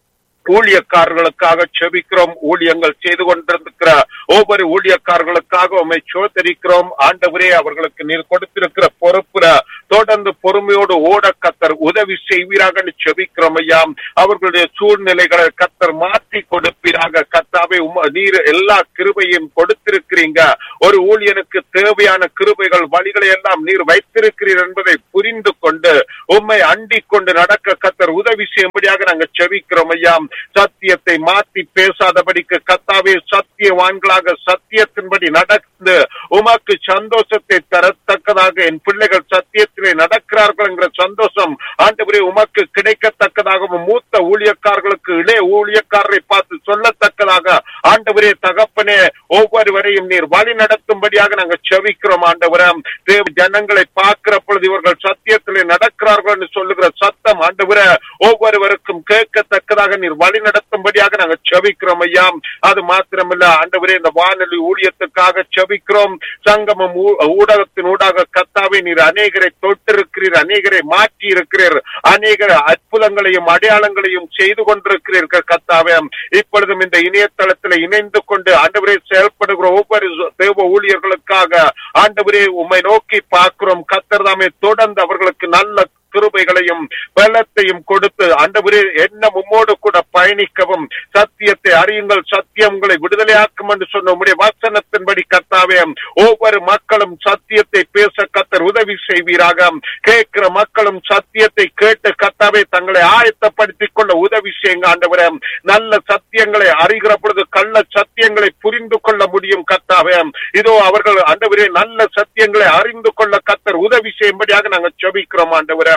S7: ஊழியக்காரர்களுக்காக செபிக்கிறோம் ஊழியங்கள் செய்து கொண்டிருக்கிற ஒவ்வொரு ஊழியக்காரர்களுக்காக உண்மை சோதரிக்கிறோம் ஆண்டவரே அவர்களுக்கு நீர் கொடுத்திருக்கிற பொறுப்புல தொடர்ந்து பொறுமையோடு ஓட கத்தர் உதவி செய்வீராக செபிக்கிறோம் ஐயா அவர்களுடைய சூழ்நிலைகளை கத்தர் மாற்றி கொடுப்பீராக கத்தாவே உம- நீர் எல்லா கிருபையும் கொடுத்திருக்கிறீங்க ஒரு ஊழியனுக்கு தேவையான கிருபைகள் வழிகளை எல்லாம் நீர் வைத்திருக்கிறீர் என்பதை புரிந்து கொண்டு உம்மை அண்டிக் கொண்டு நடக்க கத்தர் உதவி செய்யும்படியாக நாங்கள் செபிக்கிறோம் ஐயா சத்தியத்தை மாற்றி பேசாதபடிக்கு கத்தாவே சத்தியவான்களாக சத்தியத்தின்படி நடந்து உமக்கு சந்தோஷத்தை தரத்தக்கதாக என் பிள்ளைகள் சத்தியத்திலே நடக்கிறார்கள் என்கிற சந்தோஷம் ஆண்டவரே உமக்கு கிடைக்கத்தக்கதாகவும் மூத்த ஊழியக்காரர்களுக்கு இளைய ஊழியக்காரரை பார்த்து சொல்லத்தக்கதாக ஆண்டவரே தகப்பனே ஒவ்வொருவரையும் நீர் வழி நடத்தும்படியாக நாங்கள் செவிக்கிறோம் ஆண்டவரம் தேவ ஜனங்களை பார்க்கிற பொழுது இவர்கள் சத்தியத்திலே நடக்கிறார்கள் என்று சொல்லுகிற சத்தம் ஆண்டவரே ஒவ்வொருவருக்கும் கேட்கத்தக்கதாக நீர் வழி நடத்தும்படியாக நாங்கள் செவிக்கிறோம் ஐயா அது மாத்திரமல்ல ஆண்டவரே இந்த வானொலி ஊழியத்துக்காக செவிக்கிறோம் சங்கமம் ஊ- ஊடகத்தின் ஊடாக கத்தாவே நீர் அநேகரை தொட்டிருக்கிறீர் அநேகரை மாற்றி இருக்கிறீர் அநேக அற்புதங்களையும் அடையாளங்களையும் செய்து கொண்டிருக்கிறீர்கள் கத்தாவே இப்பொழுதும் இந்த இணையதளத்தில் இணைந்து கொண்டு ஆண்டவரே செயல்படுகிற ஒவ்வொரு தேவ ஊழியர்களுக்காக ஆண்டவரே உம்மை நோக்கி பார்க்கிறோம் கத்தர் தாமே தொடர்ந்து அவர்களுக்கு நல்ல கிருபைகளையும் பலத்தையும் கொடுத்து ஆண்டவரே என்ன உம்மோடு கூட பயணிக்கவும் சத்தியத்தை அறியுங்கள் சத்தியம் உங்களை விடுதலையாக்கும் என்று சொன்ன உம்முடைய வசனத்தின்படி கர்த்தாவே ஒவ்வொரு மக்களும் சத்தியத்தை பேச கத்தர் உதவி செய்வீராக கேட்கிற மக்களும் சத்தியத்தை கேட்டு கர்த்தாவே தங்களை ஆயத்தப்படுத்திக் கொள்ள உதவி செய்யுங்க ஆண்டவரே நல்ல சத்தியங்களை அறிகிற பொழுது கள்ள சத்தியங்களை புரிந்து கொள்ள முடியும் கர்த்தாவே இதோ அவர்கள் ஆண்டவரே நல்ல சத்தியங்களை அறிந்து கொள்ள கத்தர் உதவி செய்யும்படியாக நாங்கள் ஜெபிக்கிறோம் ஆண்டவரே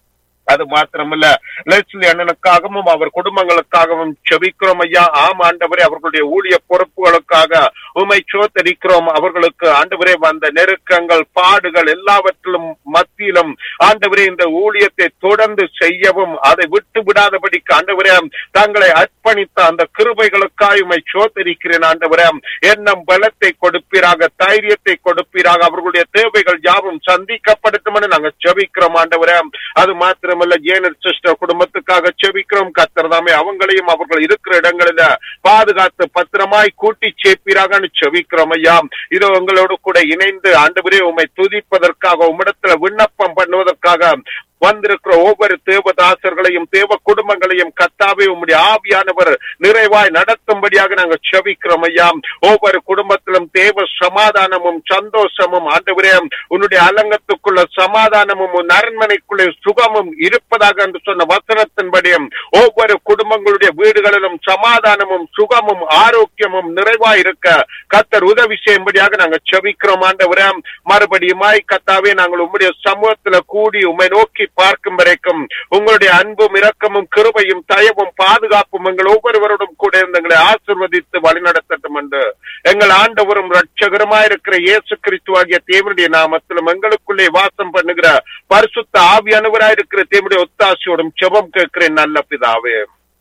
S7: அது மாத்திரமல்ல லெஸ்லி அண்ணனுக்காகவும் அவர் குடும்பங்களுக்காகவும் செபிக்கிறோம் ஐயா ஆம் ஆண்டவரே அவர்களுடைய ஊழிய பொறுப்புகளுக்காக உமை சோத்தரிக்கிறோம் அவர்களுக்கு ஆண்டவரே வந்த நெருக்கங்கள் பாடுகள் எல்லாவற்றிலும் மத்தியிலும் ஆண்டவரே இந்த ஊழியத்தை தொடர்ந்து செய்யவும் அதை விட்டு விடாதபடிக்கு ஆண்டவரே தங்களை அர்ப்பணித்த அந்த கிருபைகளுக்காக உமை சோத்தரிக்கிறேன் ஆண்டவரே எண்ணம் பலத்தை கொடுப்பீராக தைரியத்தை கொடுப்பீராக அவர்களுடைய தேவைகள் யாவும் சந்திக்கப்படுத்தும் என்று நாங்கள் செபிக்கிறோம் ஆண்டவரே அது மாத்திரமல்ல ஜேனர் சிஸ்டர் குடும்பத்துக்காக செபிக்கிறோம் கத்தர் தாமே அவங்களையும் அவர்கள் இருக்கிற இடங்களில பாதுகாத்து பத்திரமாய் கூட்டி சேர்ப்பீராக செபிக்கிறோம் ஐயா இதோ உங்களோடு கூட இணைந்து ஆண்டவரே உம்மை துதிப்பதற்காக உம்மிடத்துல விண்ணப்பம் பண்ணுவதற்காக வந்திருக்கிற ஒவ்வொரு தேவதாசர்களையும் தேவ குடும்பங்களையும் கத்தாவே உம்முடைய ஆவியானவர் நிறைவாய் நடத்தும்படியாக நாங்கள் செபிக்கிறோம் ஐயா ஒவ்வொரு குடும்பத்திலும் தேவ சமாதானமும் சந்தோஷமும் ஆண்டவரே உன்னுடைய அலங்கத்துக்குள்ள சமாதானமும் உன் அரண்மனைக்குள்ளே சுகமும் இருப்பதாக என்று சொன்ன வசனத்தின்படியும் ஒவ்வொரு குடும்பங்களுடைய வீடுகளிலும் சமாதானமும் சுகமும் ஆரோக்கியமும் நிறைவாய் இருக்க கத்தர் உதவி செய்யும்படியாக நாங்கள் செபிக்கிறோம் ஆண்டவரே மறுபடியுமாய் கத்தாவே நாங்கள் உம்முடைய சமூகத்துல கூடி உம்மை நோக்கி பார்க்கும் வரைக்கும் உங்களுடைய அன்பும் இரக்கமும் கிருபையும் தயவும் பாதுகாப்பும் எங்கள் ஒவ்வொருவரோடும் கூட இருந்து எங்களை ஆசிர்வதித்து வழிநடத்தட்டும் என்று எங்கள் ஆண்டவரும் ரட்சகரமாயிருக்கிற இயேசு கிறிஸ்துவாகிய தேவனுடைய நாமத்திலும் எங்களுக்குள்ளே வாசம் பண்ணுகிற பரிசுத்த ஆவியானவராயிருக்கிற தேவனுடைய ஒத்தாசையோடும் செபம் கேட்கிறேன் நல்ல பிதாவே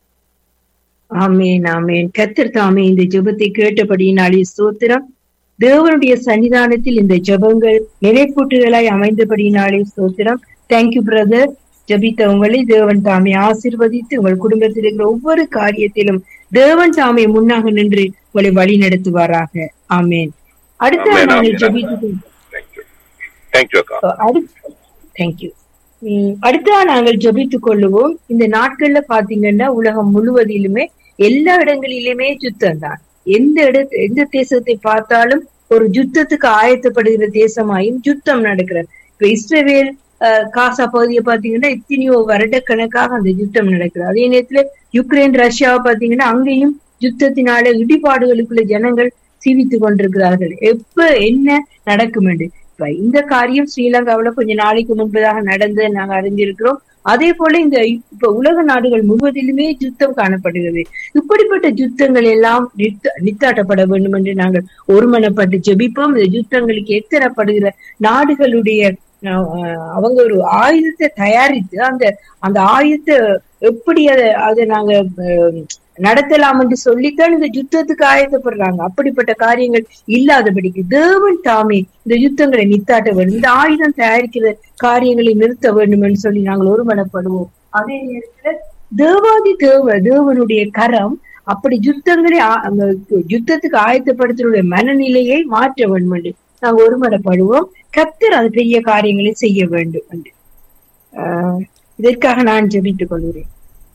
S1: ஆமேன் ஆமேன் கத்தர் தாமே இந்த ஜெபத்தை கேட்டபடியினாலே ஸ்தோத்திரம் தேவனுடைய சன்னிதானத்தில் இந்த ஜெபங்கள் நிலைப்பூட்டுகளாய் அமைந்தபடியினாலே ஸ்தோத்திரம் தேங்க்யூ பிரதர் ஜபித்த உங்களை தேவன் தாமே ஆசிர்வதித்து உங்கள் குடும்பத்தில் இருக்கிற ஒவ்வொரு காரியத்திலும் தேவன் தாமே முன்னாக நின்று உங்களை வழி நடத்துவாராக ஆமேன் அடுத்த
S7: ஆமென்,
S1: நாங்கள்
S7: ஆமென்.
S1: ஜபித்து
S7: தேங்க்யூ தேங்க்யூ அக்கா
S1: தேங்க்யூ அடுத்த நாங்கள் ஜெபித்துக் கொள்ளுவோம் இந்த நாட்கள்ல பாத்தீங்கன்னா உலகம் முழுவதிலுமே எல்லா இடங்களிலுமே யுத்தம் தான் எந்த இட எந்த தேசத்தை பார்த்தாலும் ஒரு யுத்தத்துக்கு ஆயத்தப்படுகிற தேசமாயும் யுத்தம் நடக்கிறது இப்ப இஸ்ரேல் அஹ், காசா பகுதியை பாத்தீங்கன்னா எத்தனையோ வருடக்கணக்காக அந்த யுத்தம் நடக்கிறது அதே நேரத்துல யுக்ரைன் ரஷ்யாவை பாத்தீங்கன்னா அங்கேயும் யுத்தத்தினால இடிபாடுகளுக்குள்ள ஜனங்கள் சீவித்துக் கொண்டிருக்கிறார்கள் எப்ப என்ன நடக்கும் என்று இப்ப இந்த காரியம் ஸ்ரீலங்காவுல கொஞ்ச நாளைக்கு முன்பதாக நடந்தது நாங்க அறிஞ்சிருக்கிறோம் அதே போல இந்த இப்ப உலக நாடுகள் முழுவதிலுமே யுத்தம் காணப்படுகிறது இப்படிப்பட்ட யுத்தங்கள் எல்லாம் நிறுத்த நித்தாட்டப்பட வேண்டும் என்று நாங்கள் ஒருமனப்பட்டு ஜெபிப்போம் இந்த யுத்தங்களுக்கு எத்தரப்படுகிற நாடுகளுடைய அஹ், அஹ், அவங்க ஒரு ஆயுதத்தை தயாரித்து அந்த அந்த ஆயுதத்தை எப்படி அதை அதை நாங்க அஹ், நடத்தலாம் என்று சொல்லித்தான் இந்த யுத்தத்துக்கு ஆயத்தப்படுறாங்க அப்படிப்பட்ட காரியங்கள் இல்லாதபடிக்கு தேவன் தாமே இந்த யுத்தங்களை நித்தாட்ட வேண்டும் இந்த ஆயுதம் தயாரிக்கிற காரியங்களை நிறுத்த வேண்டும் என்று சொல்லி நாங்கள் ஒருமனப்படுவோம் அதே நேரத்துல தேவாதி தேவ தேவனுடைய கரம் அப்படி யுத்தங்களை ஆ- அந்த யுத்தத்துக்கு ஆயத்தப்படுத்துடைய மனநிலையை மாற்ற வேண்டும் என்று நாங்கள் ஒருமனப்படுவோம் கத்தர் அது பெரிய காரியங்களை செய்ய வேண்டும் என்று ஆஹ் இதற்காக நான் ஜெபித்துக் கொள்கிறேன்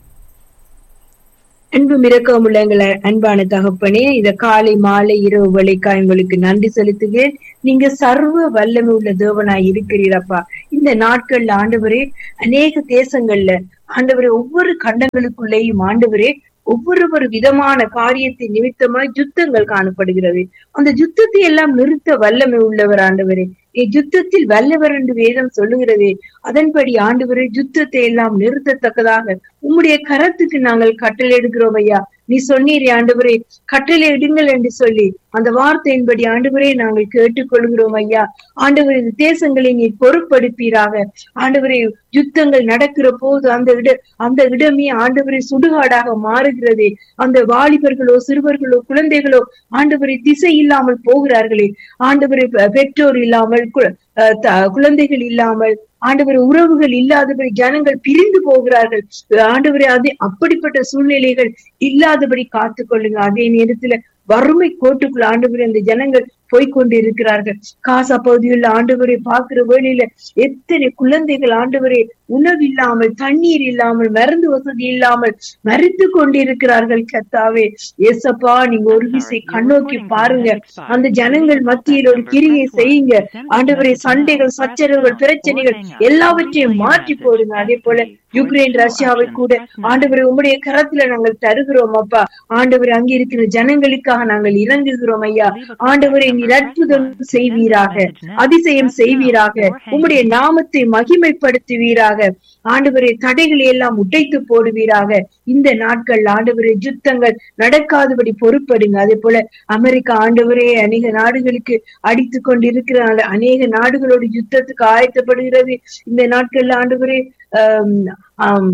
S1: அன்பு மிரக்கம் உள்ள எங்களை அன்பான தகப்பனே இந்த காலை மாலை இரவு வேலைக்கா உங்களுக்கு நன்றி செலுத்துகிறேன் நீங்க சர்வ வல்லமை உள்ள தேவனாய் இருக்கிறீரப்பா இந்த நாட்கள்ல ஆண்டவரே அநேக தேசங்கள்ல ஆண்டவரே ஒவ்வொரு கண்டங்களுக்குள்ளேயும் ஆண்டவரே ஒவ்வொரு ஒரு விதமான காரியத்தை நிமித்தமாய் யுத்தங்கள் காணப்படுகிறது அந்த யுத்தத்தை எல்லாம் நிறுத்த வல்லமை உள்ளவர் ஆண்டவரே நீ யுத்தத்தில் வல்லவர் என்று வேதம் சொல்லுகிறதே அதன்படி ஆண்டவரே யுத்தத்தை எல்லாம் நிறுத்தத்தக்கதாக உம்முடைய கரத்துக்கு நாங்கள் கட்டளை எடுக்கிறோம் ஐயா நீ சொன்னீரே ஆண்டவரே கட்டளை இடுங்கள் என்று சொல்லி அந்த வார்த்தையின்படி ஆண்டவரே நாங்கள் கேட்டுக்கொள்கிறோம் ஐயா ஆண்டவரே இந்த தேசங்களை நீ பொறுப்படுப்பீராக ஆண்டவரே யுத்தங்கள் நடக்கிற போது அந்த இட அந்த இடமே ஆண்டவரே சுடுகாடாக மாறுகிறதே அந்த வாலிபர்களோ சிறுவர்களோ குழந்தைகளோ ஆண்டவரை திசை இல்லாமல் போகிறார்களே ஆண்டவரை பெ- பெற்றோர் இல்லாமல் கு- அஹ் த- குழந்தைகள் இல்லாமல் ஆண்டவர் உறவுகள் இல்லாதபடி ஜனங்கள் பிரிந்து போகிறார்கள் ஆண்டவரே அதே அப்படிப்பட்ட சூழ்நிலைகள் இல்லாதபடி காத்துக் கொள்ளுங்க அதே நேரத்துல வறுமை கோட்டுக்குள்ள ஆண்டவரே அந்த ஜனங்கள் போய்க்கொண்டு இருக்கிறார்கள் காசா பகுதியில் ஆண்டவரை பார்க்கிற வேளையில எத்தனை குழந்தைகள் ஆண்டவரே உணவு இல்லாமல் தண்ணீர் இல்லாமல் மருந்து வசதி இல்லாமல் மறித்து கொண்டிருக்கிறார்கள் கத்தாவே ஏசப்பா நீங்க ஒரு விசை கண்ணோக்கி பாருங்க அந்த ஜனங்கள் மத்தியில் ஒரு கிரியை செய்யுங்க ஆண்டவரே சண்டைகள் சச்சரவுகள் பிரச்சனைகள் எல்லாவற்றையும் மாற்றி போடுங்க அதே போல யுக்ரைன் ரஷ்யாவை கூட ஆண்டவரை உம்முடைய கரத்துல நாங்கள் தருகிறோம் அப்பா ஆண்டவரை அங்கே இருக்கிற ஜனங்களுக்காக நாங்கள் இறங்குகிறோம் ஐயா ஆண்டவரை நீர் அற்புதம் செய்வீராக அதிசயம் செய்வீராக உம்முடைய நாமத்தை மகிமைப்படுத்துவீராக ஆண்டவரே தடைகளை எல்லாம் உடைத்து போடுவீராக இந்த நாட்கள் ஆண்டவரே யுத்தங்கள் நடக்காதபடி பொறுப்படுங்க அதே போல அமெரிக்கா ஆண்டவரே அநேக நாடுகளுக்கு அடித்து கொண்டிருக்கிற அநேக நாடுகளோட யுத்தத்துக்கு ஆயத்தப்படுகிறது இந்த நாட்கள்ல ஆண்டவரே ஆம், ஆம்,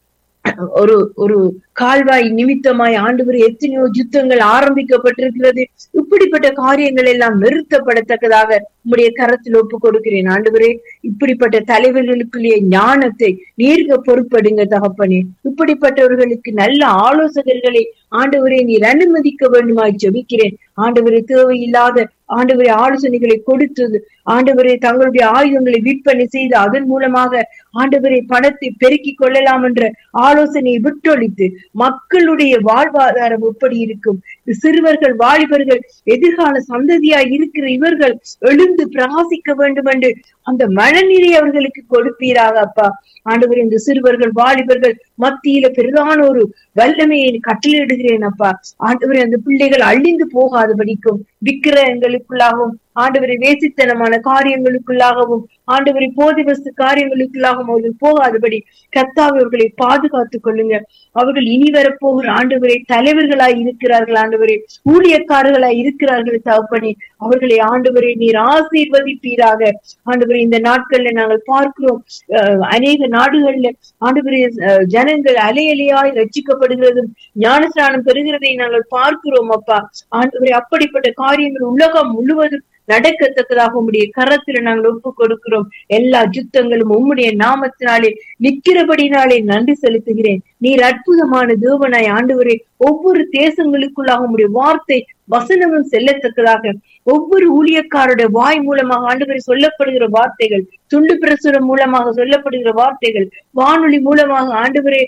S1: ஒரு ஒரு கால்வாய் நிமித்தமாய் ஆண்டவர் எத்தனையோ யுத்தங்கள் ஆரம்பிக்கப்பட்டிருக்கிறது இப்படிப்பட்ட காரியங்கள் எல்லாம் நிறுத்தப்படத்தக்கதாக உம்முடைய கரத்தில் ஒப்பு கொடுக்கிறேன் ஆண்டவரே இப்படிப்பட்ட தலைவர்களுக்குள்ளே ஞானத்தை நீர்க பொறுப்படுங்க தகப்பனே இப்படிப்பட்டவர்களுக்கு நல்ல ஆலோசகர்களை ஆண்டவரை நீர் அனுமதிக்க வேண்டுமாய் ஜெபிக்கிறேன் ஆண்டவரை தேவையில்லாத ஆண்டவரை ஆலோசனைகளை கொடுத்தது ஆண்டவரை தங்களுடைய ஆயுதங்களை விற்பனை செய்து அதன் மூலமாக ஆண்டவரை பணத்தை பெருக்கிக் கொள்ளலாம் என்ற ஆலோசனையை விட்டொழித்து மக்களுடைய வாழ்வாதாரம் எப்படி இருக்கும் சிறுவர்கள் வாலிபர்கள் எதிர்கால சந்ததியாய் இருக்கிற இவர்கள் எழுந்து பிரகாசிக்க வேண்டும் என்று அந்த மனநிலை அவர்களுக்கு கொடுப்பீராக அப்பா ஆண்டவர் இந்த சிறுவர்கள் வாலிபர்கள் மத்தியில பிரதான ஒரு வல்லமையை கட்டளையிடுகிறேன் அப்பா ஆண்டவரே அந்த பிள்ளைகள் அழிந்து போகாதபடிக்கும் விக்கிரகங்களுக்குள்ளாகவும் ஆண்டவரை வேசித்தனமான காரியங்களுக்குள்ளாகவும் ஆண்டவரை போதை வஸ்து காரியங்களுக்குள்ளாகவும் அவர்கள் போகாதபடி கத்தாவை அவர்களை பாதுகாத்துக் கொள்ளுங்க அவர்கள் இனி வரப்போகிற ஆண்டவரை தலைவர்களாய் இருக்கிறார்கள் ஆண்டவரே ஊழியக்காரர்களாய் இருக்கிறார்கள் தகப்பனே அவர்களை ஆண்டவரை நீர் ஆசீர்வதிப்பீராக ஆண்டவரை இந்த நாட்கள்ல நாங்கள் பார்க்கிறோம் அஹ், அநேக நாடுகள்ல ஆண்டவரே அஹ், ஜனங்கள் அலை அலையாய் ரட்சிக்கப்படுகிறதும் ஞானஸ்நானம் பெறுகிறதை நாங்கள் பார்க்கிறோம் அப்பா ஆண்டவரே அப்படிப்பட்ட காரியங்கள் உலகம் முழுவதும் நடக்கத்தக்கதாக உம்முடைய கரத்துல நாங்கள் ஒப்பு கொடுக்கிறோம் எல்லா யுத்தங்களும் உம்முடைய நாமத்தினாலே நிற்கிறபடினாலே நன்றி செலுத்துகிறேன் நீர் அற்புதமான தேவனாய் ஆண்டவரே ஒவ்வொரு தேசங்களுக்குள்ளாக உம்முடைய வார்த்தை வசனமும் செல்லத்தக்கதாக ஒவ்வொரு ஊழியக்காருடைய வாய் மூலமாக ஆண்டவரை சொல்லப்படுகிற வார்த்தைகள் துண்டு பிரசுரம் மூலமாக சொல்லப்படுகிற வார்த்தைகள் வானொலி மூலமாக ஆண்டவரே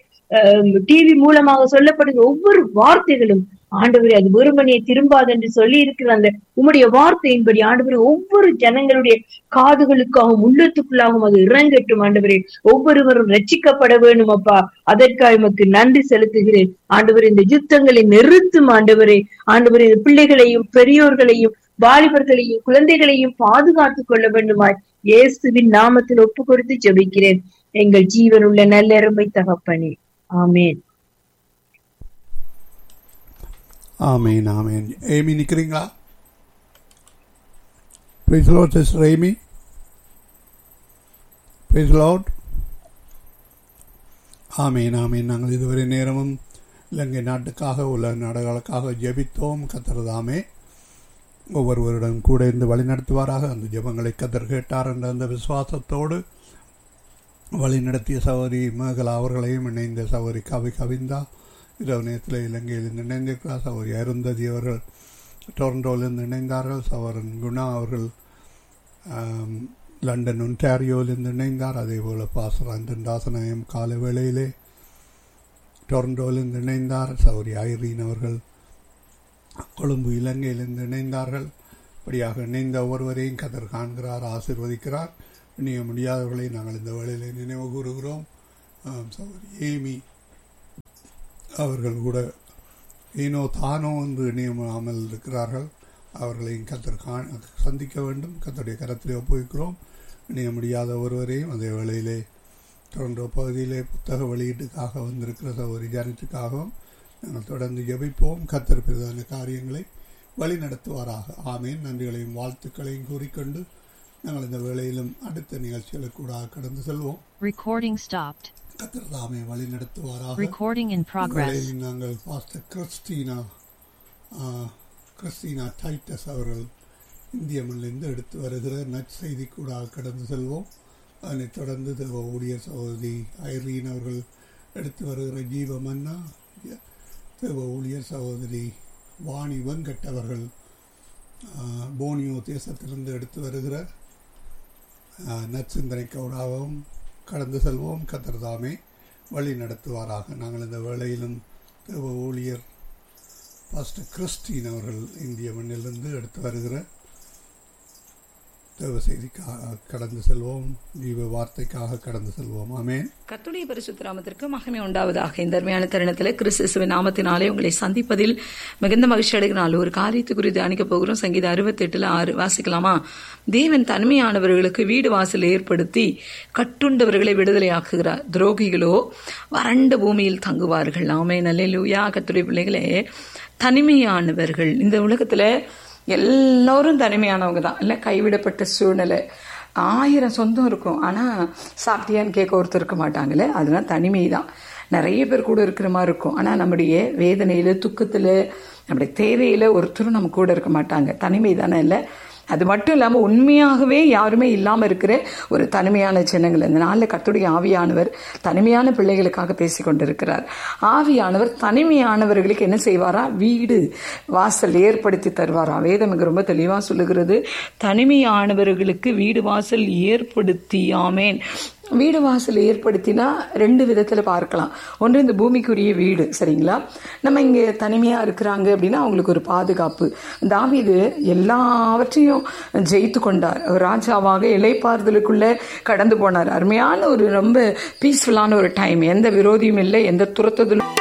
S1: டிவி மூலமாக சொல்லப்படுகிற ஒவ்வொரு வார்த்தைகளும் ஆண்டவரே அது வெறுமனையை திரும்பாது என்று சொல்லி இருக்கிற அந்த உம்முடைய வார்த்தையின்படி ஆண்டவரே ஒவ்வொரு ஜனங்களுடைய காதுகளுக்காகவும் உள்ளத்துக்குள்ளாகவும் அது இறங்கட்டும் ஆண்டவரே ஒவ்வொருவரும் ரட்சிக்கப்பட வேண்டும் அப்பா அதற்காக உமக்கு நன்றி செலுத்துகிறேன் ஆண்டவரே இந்த யுத்தங்களை நிறுத்தும் ஆண்டவரே ஆண்டவரே இந்த பிள்ளைகளையும் பெரியோர்களையும் வாலிபர்களையும் குழந்தைகளையும் பாதுகாத்துக் கொள்ள வேண்டுமாய் இயேசுவின் நாமத்தில் ஒப்பு கொடுத்து ஜெபிக்கிறேன் எங்கள் ஜீவனுள்ள நல்லருமை தகப்பனே ஆமேன்
S2: ஆமீன் ஆமீன் ஏமி நிக்கிறீங்களா Praise the Lord, Sister Amy. Praise the Lord. ஆமீன் ஆமீன் நாங்கள் இதுவரை நேரமும் இலங்கை நாட்டுக்காக உலக நாடுகளுக்காக ஜெபித்தோம் கத்தர்தாமே ஒவ்வொருவருடன் கூட இருந்து வழிநடத்துவாராக அந்த ஜெபங்களை கத்தர் கேட்டார் என்ற அந்த விசுவாசத்தோடு வழிநடத்திய சகோதரி மேகலா அவர்களையும் இணைந்த சகோதரி கவி கவிந்தா இரவு நேரத்தில் இலங்கையில் இணைந்திருக்கிறார் சகோதரி அருந்ததி அவர்கள் டொரண்டோவிலிருந்து இணைந்தார்கள் சவரன் குணா அவர்கள் ஆம், லண்டன் ஒன்டாரியோவிலிருந்து இணைந்தார் அதே போல பாசர் அந்தன் தாசநாயம் கால வேளையிலே டொரண்டோவிலிருந்து இணைந்தார் சௌரி ஐரீன் அவர்கள் கொழும்பு இலங்கையிலிருந்து இணைந்தார்கள் இப்படியாக இணைந்த ஒருவரையும் கதர் காண்கிறார் ஆசிர்வதிக்கிறார் இணைய முடியாதவர்களை நாங்கள் இந்த வேளையிலே நினைவு கூறுகிறோம் ஆம், சகோதரி ஏமி அவர்கள் கூட ஏனோ தானோ என்று இணையமாமல் இருக்கிறார்கள் அவர்களையும் கத்தர் கா சந்திக்க வேண்டும் கத்தருடைய கரத்திலே ஒப்புவிக்கிறோம் இணைய முடியாத ஒருவரையும் அதே வேளையிலே டொரண்டோ பகுதியிலே புத்தக வெளியீட்டுக்காக வந்திருக்கிற சகோதரி ஜானத்துக்காகவும் நாங்கள் தொடர்ந்து ஜெபிப்போம் கத்தர் பிரதான காரியங்களை வழி நடத்துவாராக ஆமேன் நன்றிகளையும் வாழ்த்துக்களையும் கூறிக்கொண்டு நாங்கள் இந்த வேளையிலும் அடுத்த நிகழ்ச்சிகளுக்கு கூட கடந்து செல்வோம்
S8: Recording stopped.
S2: கத்தர் தாமே வழி நடத்துவாராக
S8: Recording in progress.
S2: வேளையில் நாங்கள் pastor Christina ah, Christina Titus அவர்கள் இந்திய மண்ணிலிருந்து எடுத்து வருகிற நற்செய்தி கூட கடந்து செல்வோம் அதனைத் தொடர்ந்து தேவ ஊழியர் சகோதரி ஐரீன் அவர்கள் எடுத்து வருகிற ஜீவ மன்னா தேவ ஊழியர் சகோதரி வாணி வெங்கட் அவர்கள் ஆ, போனியோ தேசத்திலிருந்து எடுத்து வருகிற ஆ, நற்சிந்தனைக்கூடாகவும் கடந்து செல்வோம் கத்தர்தாமே வழி நடத்துவாராக நாங்கள் இந்த வேளையிலும் தேவ ஊழியர் பாஸ்டர் கிறிஸ்டின் அவர்கள் இந்திய மண்ணிலிருந்து எடுத்து வருகிற தேவ செய்திக்காக கடந்து செல்வோம் ஜீவ வார்த்தைக்காக கடந்து செல்வோம் ஆமேன்
S9: கர்த்தருடைய பரிசுத்த நாமத்திற்கு மகிமை உண்டாவதாக இந்த அருமையான தருணத்தில் கிறிஸ்துவின் நாமத்தினாலே உங்களை சந்திப்பதில் மிகுந்த மகிழ்ச்சி அடைகிறாள் ஒரு காரியத்தை குறித்து தியானிக்க போகிறோம் சங்கீத அறுபத்தி எட்டுல ஆறு வாசிக்கலாமா தேவன் தனிமையானவர்களுக்கு வீடு வாசல் ஏற்படுத்தி கட்டுண்டவர்களை விடுதலையாக்குகிறார் துரோகிகளோ வறண்ட பூமியில் தங்குவார்கள் ஆமே நல்லூயா கர்த்தருடைய பிள்ளைகளே தனிமையானவர்கள் இந்த உலகத்துல எல்லாரும் தனிமையானவங்க தான் இல்லை கைவிடப்பட்ட சூழ்நிலை ஆயிரம் சொந்தம் இருக்கும் ஆனால் சாப்பிட்டியான்னு கேட்க ஒருத்தர் இருக்க மாட்டாங்களே அதெல்லாம் தனிமை தான் நிறைய பேர் கூட இருக்கிற மாதிரி இருக்கும் ஆனால் நம்முடைய வேதனையில் துக்கத்தில் நம்முடைய தேவையில் ஒருத்தரும் நம்ம கூட இருக்க மாட்டாங்க தனிமை தானே இல்லை அது மட்டும் இல்லாமல் உண்மையாகவே யாருமே இல்லாமல் இருக்கிற ஒரு தனிமையான சின்னங்கள் இந்த நாளில் கத்துடைய ஆவியானவர் தனிமையான பிள்ளைகளுக்காக பேசி கொண்டிருக்கிறார் ஆவியானவர் தனிமையானவர்களுக்கு என்ன செய்வாரா வீடு வாசல் ஏற்படுத்தி தருவாரா வேதம் இங்க ரொம்ப தெளிவாக சொல்லுகிறது தனிமையானவர்களுக்கு வீடு வாசல் ஏற்படுத்தி ஆமேன் வீடு வாசல் ஏற்படுத்தினா ரெண்டு விதத்தில் பார்க்கலாம் ஒன்று இந்த பூமிக்குரிய வீடு சரிங்களா நம்ம இங்கே தனிமையாக இருக்கிறாங்க அப்படின்னா அவங்களுக்கு ஒரு பாதுகாப்பு தாவீது எல்லாவற்றையும் ஜெயித்து கொண்டார் ஒரு ராஜாவாக இலைப்பாறுதலுக்குள்ளே கடந்து போனார் அருமையான ஒரு ரொம்ப பீஸ்ஃபுல்லான ஒரு டைம் எந்த விரோதியும் இல்லை எந்த துரத்துதலும்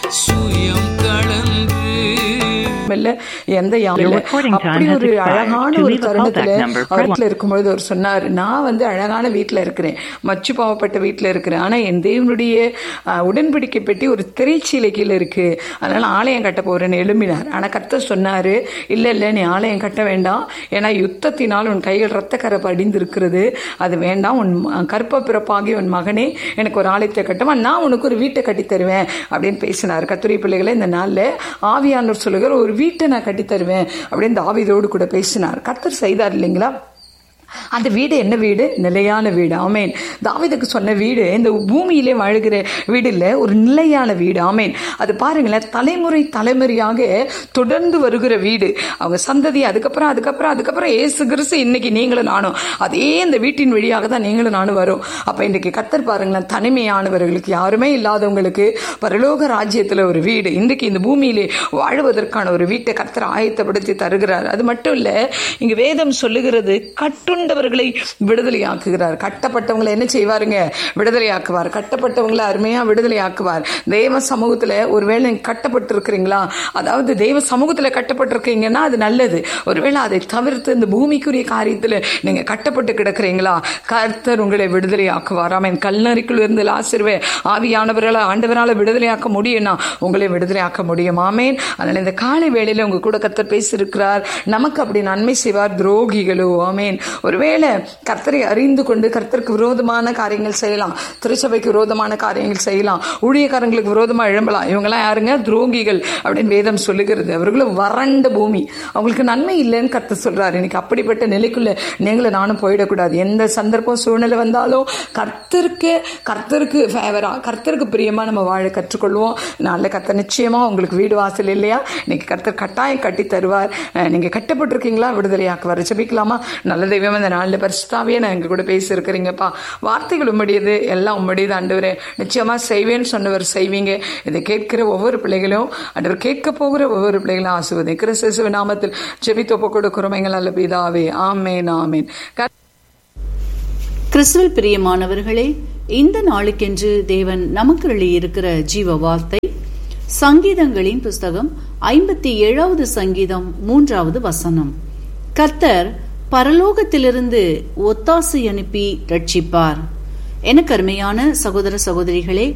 S9: இல்ல எந்த யாரும்
S8: Your
S9: இல்ல.
S8: recording time
S9: அப்படி
S8: has
S9: ஒரு
S8: expired.
S9: அழகான
S8: To
S9: ஒரு
S8: leave a
S9: தருணத்துல
S8: callback number,
S9: அவர்
S8: press
S9: வீட்டுல இருக்கும்பொழுது அவர் சொன்னார் நான் வந்து அழகான வீட்டுல இருக்கிறேன் மச்சு பாவப்பட்ட வீட்டுல இருக்கிறேன் ஆனா என் தேவனுடைய அஹ், உடன்படிக்கை பெட்டி ஒரு திரைச்சீலை கீழே இருக்கு அதனால ஆலயம் கட்ட போறேன்னு எழும்பினார் ஆனா கர்த்தர் சொன்னாரு இல்ல இல்ல நீ ஆலயம் கட்ட வேண்டாம் ஏன்னா யுத்தத்தினால் உன் கைகள் ரத்தக்கரை படிந்து இருக்கிறது அது வேண்டாம் உன் ம- கற்ப பிறப்பாகி உன் மகனே எனக்கு ஒரு ஆலயத்தை கட்டுமா நான் உனக்கு ஒரு வீட்டை கட்டி தருவேன் அப்படின்னு பேசினார் கத்துரை பிள்ளைகளை இந்த நாள்ல ஆவியானவர் சொல்லுகிற ஒரு வீட்டை நான் கட்டி தருவேன் அப்படின்னு தாவீதோடு கூட பேசினார் கர்த்தர் செய்தார் இல்லைங்களா அந்த வீடு என்ன வீடு நிலையான வீடு ஆமேன் தாவீதுக்கு சொன்ன வீடு இந்த பூமியிலே வாழ்கிற வீடு இல்லை ஒரு நிலையான வீடு ஆமேன் அது பாருங்களேன் தலைமுறை தலைமுறையாக தொடர்ந்து வருகிற வீடு அவங்க சந்ததி அதுக்கப்புறம் அதுக்கப்புறம் அதுக்கப்புறம் ஏசு கிறிஸ்து இன்னைக்கு நீங்களும் நானும் அதே இந்த வீட்டின் வழியாக தான் நீங்களும் நானும் வரும் அப்ப இன்றைக்கு கத்தர் பாருங்களேன் தனிமையானவர்களுக்கு யாருமே இல்லாதவங்களுக்கு பரலோக ராஜ்யத்துல ஒரு வீடு இன்றைக்கு இந்த பூமியிலே வாழ்வதற்கான ஒரு வீட்டை கர்த்தர் ஆயத்தப்படுத்தி தருகிறார் அது மட்டும் இல்ல இங்க வேதம் சொல்லுகிறது கட்டுண்டவர்களை விடுதலையாக்குகிறார் கட்டப்பட்டவங்களை என்ன செய்வாருங்க விடுதலையாக்குவார் கட்டப்பட்டவங்களை அருமையா விடுதலையாக்குவார் தேவ சமூகத்துல ஒருவேளை நீங்க கட்டப்பட்டிருக்கிறீங்களா அதாவது தெய்வ சமூகத்துல கட்டப்பட்டிருக்கீங்கன்னா அது நல்லது ஒருவேளை அதை தவிர்த்து இந்த பூமிக்குரிய காரியத்துல நீங்க கட்டப்பட்டு கிடக்கிறீங்களா கர்த்தர் உங்களை விடுதலையாக்குவார் ஆமென் கல்லறைக்குள் இருந்து ஆசிர்வே ஆவியானவர்களை ஆண்டவரால விடுதலையாக்க முடியும்னா உங்களை விடுதலையாக்க முடியும் ஆமேன் அதனால இந்த காலை வேளையில உங்க கூட கர்த்தர் பேசியிருக்கிறார் நமக்கு அப்படி நன்மை செய்வார் துரோகிகளோ ஆமேன் ஒருவேளை கர்த்தரை அறிந்து கொண்டு கர்த்தருக்கு விரோதமான காரியங்கள் செய்யலாம் திருச்சபைக்கு விரோதமான காரியங்கள் செய்யலாம் ஊழியக்காரங்களுக்கு விரோதமா எழும்பலாம் இவங்கெல்லாம் யாருங்க துரோகிகள் அப்படின்னு வேதம் சொல்லுகிறது அவர்களும் வறண்ட பூமி அவங்களுக்கு நன்மை இல்லைன்னு கர்த்தர் சொல்றாரு இன்னைக்கு அப்படிப்பட்ட நிலைக்குள்ள நீங்களும் நானும் போயிடக்கூடாது எந்த சந்தர்ப்பம் சூழ்நிலை வந்தாலும் கர்த்தருக்கு கர்த்தருக்கு ஃபேவரா கர்த்தருக்கு பிரியமா நம்ம வாழ கற்றுக்கொள்வோம் நல்ல கர்த்தர் நிச்சயமா உங்களுக்கு வீடு வாசல் இல்லையா இன்னைக்கு கர்த்தர் கட்டாயம் கட்டி தருவார் அஹ் நீங்க கட்டப்பட்டிருக்கீங்களா விடுதலையாக்குவார் ஜெபிக்கலாமா நல்ல தெய்வம் இந்த நாளில் பரிசுத்தாவே நான் எங்க கூட பேசி இருக்கிறீங்கப்பா வார்த்தைகள் உம்முடையது எல்லாம் உம்முடையது ஆண்டவரே நிச்சயமா செய்வேன்னு சொன்னவர் செய்வீங்க இதை கேட்கிற ஒவ்வொரு பிள்ளைகளும் ஆண்டவர் கேட்க போகிற ஒவ்வொரு பிள்ளைகளும் ஆசுவதை கிறிஸ்துவ நாமத்தில் ஜெபித்தொப்பு கொடுக்கிறோம் எங்கள் நல்ல பிதாவே ஆமேன் ஆமேன் கர்த்தர்
S10: கிறிஸ்துவில் பிரியமானவர்களே இந்த நாளுக்கென்று தேவன் நமக்கு இருக்கிற ஜீவ வார்த்தை சங்கீதங்களின் புஸ்தகம் ஐம்பத்தி ஏழாவது சங்கீதம் மூன்றாவது வசனம் கர்த்தர் பரலோகத்திலிருந்து ஒத்தாசை அனுப்பி ரட்சிப்பார் எனக்கு அருமையான சகோதர சகோதரிகளே